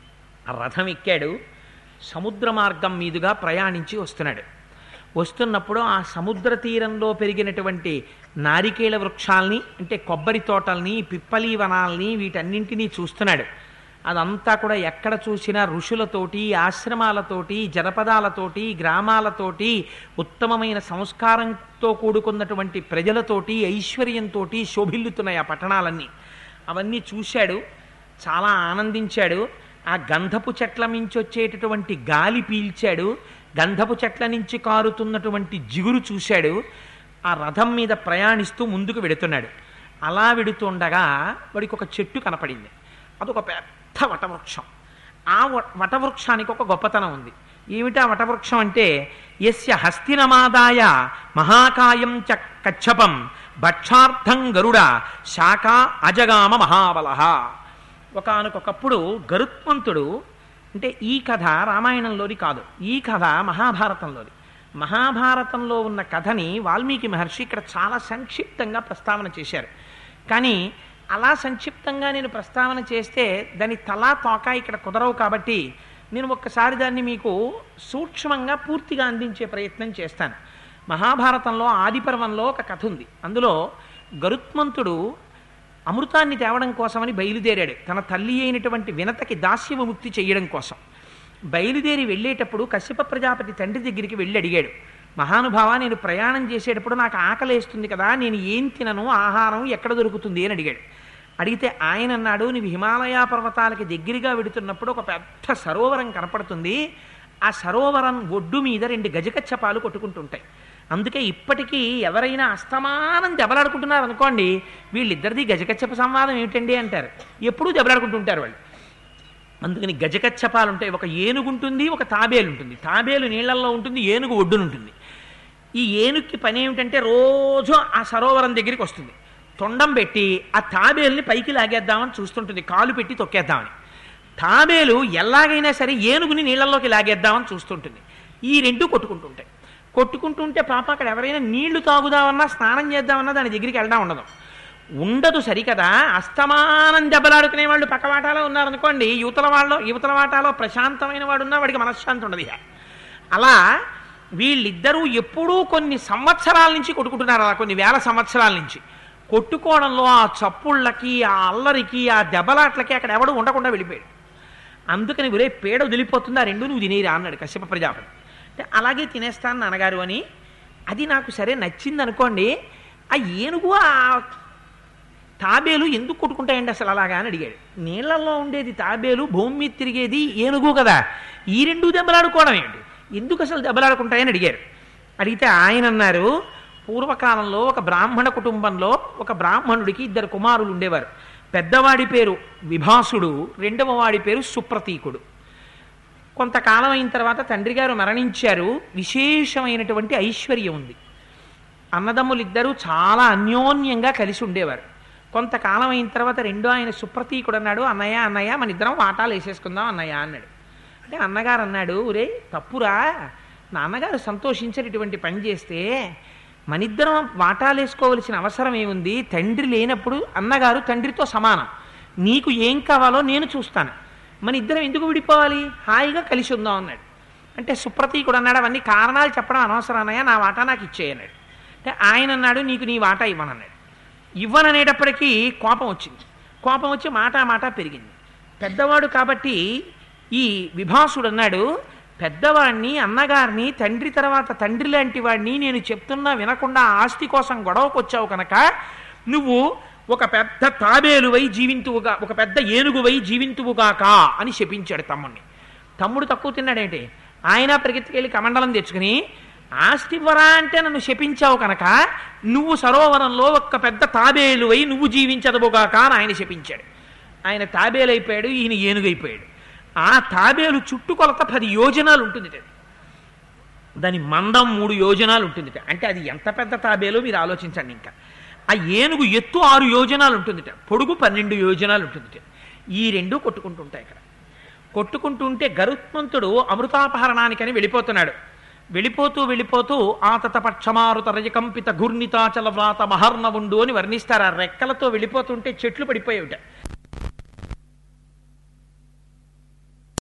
ఆ రథం ఎక్కాడు సముద్ర మార్గం మీదుగా ప్రయాణించి వస్తున్నాడు వస్తున్నప్పుడు ఆ సముద్ర తీరంలో పెరిగినటువంటి నారికేళ వృక్షాల్ని అంటే కొబ్బరి తోటల్ని పిప్పలి వనాల్ని వీటన్నింటినీ చూస్తున్నాడు అదంతా కూడా ఎక్కడ చూసినా ఋషులతోటి ఆశ్రమాలతోటి జనపదాలతోటి గ్రామాలతోటి ఉత్తమమైన సంస్కారంతో కూడుకున్నటువంటి ప్రజలతోటి ఐశ్వర్యంతో శోభిల్లుతున్నాయి ఆ పట్టణాలన్నీ అవన్నీ చూశాడు చాలా ఆనందించాడు ఆ గంధపు చెట్ల నుంచి వచ్చేటటువంటి గాలి పీల్చాడు గంధపు చెట్ల నుంచి కారుతున్నటువంటి జిగురు చూశాడు ఆ రథం మీద ప్రయాణిస్తూ ముందుకు వెడుతున్నాడు అలా వెడుతుండగా వాడికి ఒక చెట్టు కనపడింది అదొక పెద్ద వటవృక్షం ఆ వ- వటవృక్షానికి ఒక గొప్పతనం ఉంది ఏమిటా వటవృక్షం అంటే యస్య హస్తినమాదాయ మహాకాయం చ కచ్చపం భక్షార్థం గరుడ శాఖ అజగామ మహాబలః ఒకానొకప్పుడు గరుత్మంతుడు అంటే ఈ కథ రామాయణంలోది కాదు ఈ కథ మహాభారతంలోది మహాభారతంలో ఉన్న కథని వాల్మీకి మహర్షి ఇక్కడ చాలా సంక్షిప్తంగా ప్రస్తావన చేశారు కానీ అలా సంక్షిప్తంగా నేను ప్రస్తావన చేస్తే దాని తలా తోక ఇక్కడ కుదరవు కాబట్టి నేను ఒక్కసారి దాన్ని మీకు సూక్ష్మంగా పూర్తిగా అందించే ప్రయత్నం చేస్తాను మహాభారతంలో ఆదిపర్వంలో ఒక కథ ఉంది అందులో గరుత్మంతుడు అమృతాన్ని తేవడం కోసమని బయలుదేరాడు తన తల్లి అయినటువంటి వినతకి దాస్య విముక్తి చేయడం కోసం బయలుదేరి వెళ్ళేటప్పుడు కశ్యప ప్రజాపతి తండ్రి దగ్గరికి వెళ్ళి అడిగాడు మహానుభావ నేను ప్రయాణం చేసేటప్పుడు నాకు ఆకలేస్తుంది కదా నేను ఏం తినను ఆహారం ఎక్కడ దొరుకుతుంది అని అడిగాడు అడిగితే ఆయన అన్నాడు నీవు హిమాలయ పర్వతాలకి దగ్గరగా వెడుతున్నప్పుడు ఒక పెద్ద సరోవరం కనపడుతుంది ఆ సరోవరం ఒడ్డు మీద రెండు గజకచ్చపాలు కొట్టుకుంటుంటాయి అందుకే ఇప్పటికీ ఎవరైనా అస్తమానం దెబ్బలాడుకుంటున్నారు అనుకోండి వీళ్ళిద్దరిది గజకచ్చప సంవాదం ఏమిటండి అంటారు ఎప్పుడూ దెబ్బలాడుకుంటుంటారు వాళ్ళు అందుకని గజకచ్చపాలు ఉంటాయి ఒక ఏనుగు ఉంటుంది ఒక తాబేలు ఉంటుంది తాబేలు నీళ్లలో ఉంటుంది ఏనుగు ఒడ్డునుంటుంది ఈ ఏనుగుకి పని ఏమిటంటే రోజు ఆ సరోవరం దగ్గరికి వస్తుంది తొండం పెట్టి ఆ తాబేలుని పైకి లాగేద్దామని చూస్తుంటుంది కాలు పెట్టి తొక్కేద్దామని తాబేలు ఎలాగైనా సరే ఏనుగుని నీళ్ళల్లోకి లాగేద్దామని చూస్తుంటుంది ఈ రెండు కొట్టుకుంటుంటాయి కొట్టుకుంటుంటే పాప అక్కడ ఎవరైనా నీళ్లు తాగుదామన్నా స్నానం చేద్దామన్నా దాని దగ్గరికి వెళ్ళడం ఉండదు ఉండదు సరికదా అస్తమానం దెబ్బలాడుకునే వాళ్ళు పక్కవాటాలో ఉన్నారనుకోండి యువతల వాళ్ళు యువతల వాటాలో ప్రశాంతమైన వాడు ఉన్నా వాడికి మనశ్శాంతి ఉండదు ఇక అలా వీళ్ళిద్దరూ ఎప్పుడూ కొన్ని సంవత్సరాల నుంచి కొట్టుకుంటున్నారు అలా కొన్ని వేల సంవత్సరాల నుంచి కొట్టుకోవడంలో ఆ చప్పుళ్ళకి ఆ అల్లరికి ఆ దెబ్బలాట్లకి అక్కడ ఎవడు ఉండకుండా వెళ్ళిపోయాడు అందుకని ఒరే పేడ వదిలిపోతుంది ఆ రెండు నువ్వు తినేరా అన్నాడు కశ్యప ప్రజాపతి అంటే అలాగే తినేస్తాను నాన్నగారు అని అది నాకు సరే నచ్చింది అనుకోండి ఆ ఏనుగు ఆ తాబేలు ఎందుకు కొట్టుకుంటాయండి అసలు అలాగా అని అడిగాడు నీళ్లలో ఉండేది తాబేలు భూమి మీద తిరిగేది ఏనుగు కదా ఈ రెండు దెబ్బలాడుకోవడం ఏంటి ఎందుకు అసలు దెబ్బలాడుకుంటాయని అడిగారు అడిగితే ఆయన అన్నారు పూర్వకాలంలో ఒక బ్రాహ్మణ కుటుంబంలో ఒక బ్రాహ్మణుడికి ఇద్దరు కుమారులు ఉండేవారు పెద్దవాడి పేరు విభాసుడు రెండవ వాడి పేరు సుప్రతీకుడు కొంతకాలం అయిన తర్వాత తండ్రి గారు మరణించారు విశేషమైనటువంటి ఐశ్వర్యం ఉంది అన్నదమ్ములిద్దరూ చాలా అన్యోన్యంగా కలిసి ఉండేవారు కొంతకాలం అయిన తర్వాత రెండో ఆయన సుప్రతీకుడు అన్నాడు అన్నయ్య అన్నయ్య మన ఇద్దరం వాటాలు వేసేసుకుందాం అన్నయ్య అన్నాడు అంటే అన్నగారు అన్నాడు ఒరే తప్పురా నాన్నగారు సంతోషించరు ఇటువంటి పని చేస్తే మనిద్దరం వాటాలు వేసుకోవలసిన అవసరం ఏముంది తండ్రి లేనప్పుడు అన్నగారు తండ్రితో సమానం నీకు ఏం కావాలో నేను చూస్తాను మన ఇద్దరం ఎందుకు విడిపోవాలి హాయిగా కలిసి ఉందాం అన్నాడు అంటే సుప్రతీకుడు అన్నాడు అవన్నీ కారణాలు చెప్పడం అనవసరం అన్నయ్య నా వాటా నాకు ఇచ్చేయన్నాడు అంటే ఆయన అన్నాడు నీకు నీ వాటా ఇవ్వనన్నాడు ఇవ్వననేటప్పటికీ కోపం వచ్చింది కోపం వచ్చి మాట మాట పెరిగింది పెద్దవాడు కాబట్టి ఈ విభాసుడు అన్నాడు పెద్దవాడిని అన్నగారిని తండ్రి తర్వాత తండ్రి లాంటి వాడిని నేను చెప్తున్నా వినకుండా ఆస్తి కోసం గొడవకు వచ్చావు కనుక నువ్వు ఒక పెద్ద తాబేలువై జీవింతువుగా ఒక పెద్ద ఏనుగువై జీవింతువుగాక అని శపించాడు తమ్ముడిని తమ్ముడు తక్కువ తిన్నాడేంటి ఆయన పరిగెత్తుకెళ్ళి కమండలం తెచ్చుకుని ఆస్తి ఇవ్వరా అంటే నన్ను శపించావు కనుక నువ్వు సరోవరంలో ఒక పెద్ద తాబేలువై నువ్వు జీవించదవుగాక అని ఆయన శపించాడు ఆయన తాబేలైపోయాడు ఈయన ఏనుగైపోయాడు ఆ తాబేలు చుట్టుకొలత పది యోజనాలు ఉంటుంది అది. దాని మందం మూడు యోజనాలు ఉంటుంది అంటే అది ఎంత పెద్ద తాబేలో మీరు ఆలోచించండి ఇంకా ఆ ఏనుగు ఎత్తు ఆరు యోజనాలు ఉంటుందిట పొడుగు పన్నెండు యోజనాలు ఉంటుందిట ఈ రెండు కొట్టుకుంటుంటాయి ఇక్కడ కొట్టుకుంటుంటే గరుత్మంతుడు అమృతాపహరణానికని వెళ్ళిపోతున్నాడు వెళ్ళిపోతూ వెళ్ళిపోతూ ఆతత పక్షమారుత రజకంపిత ఘూర్ణితాచల వ్రాత మహర్ణవుండు అని వర్ణిస్తారు ఆ రెక్కలతో వెళ్ళిపోతుంటే చెట్లు పడిపోయేవిట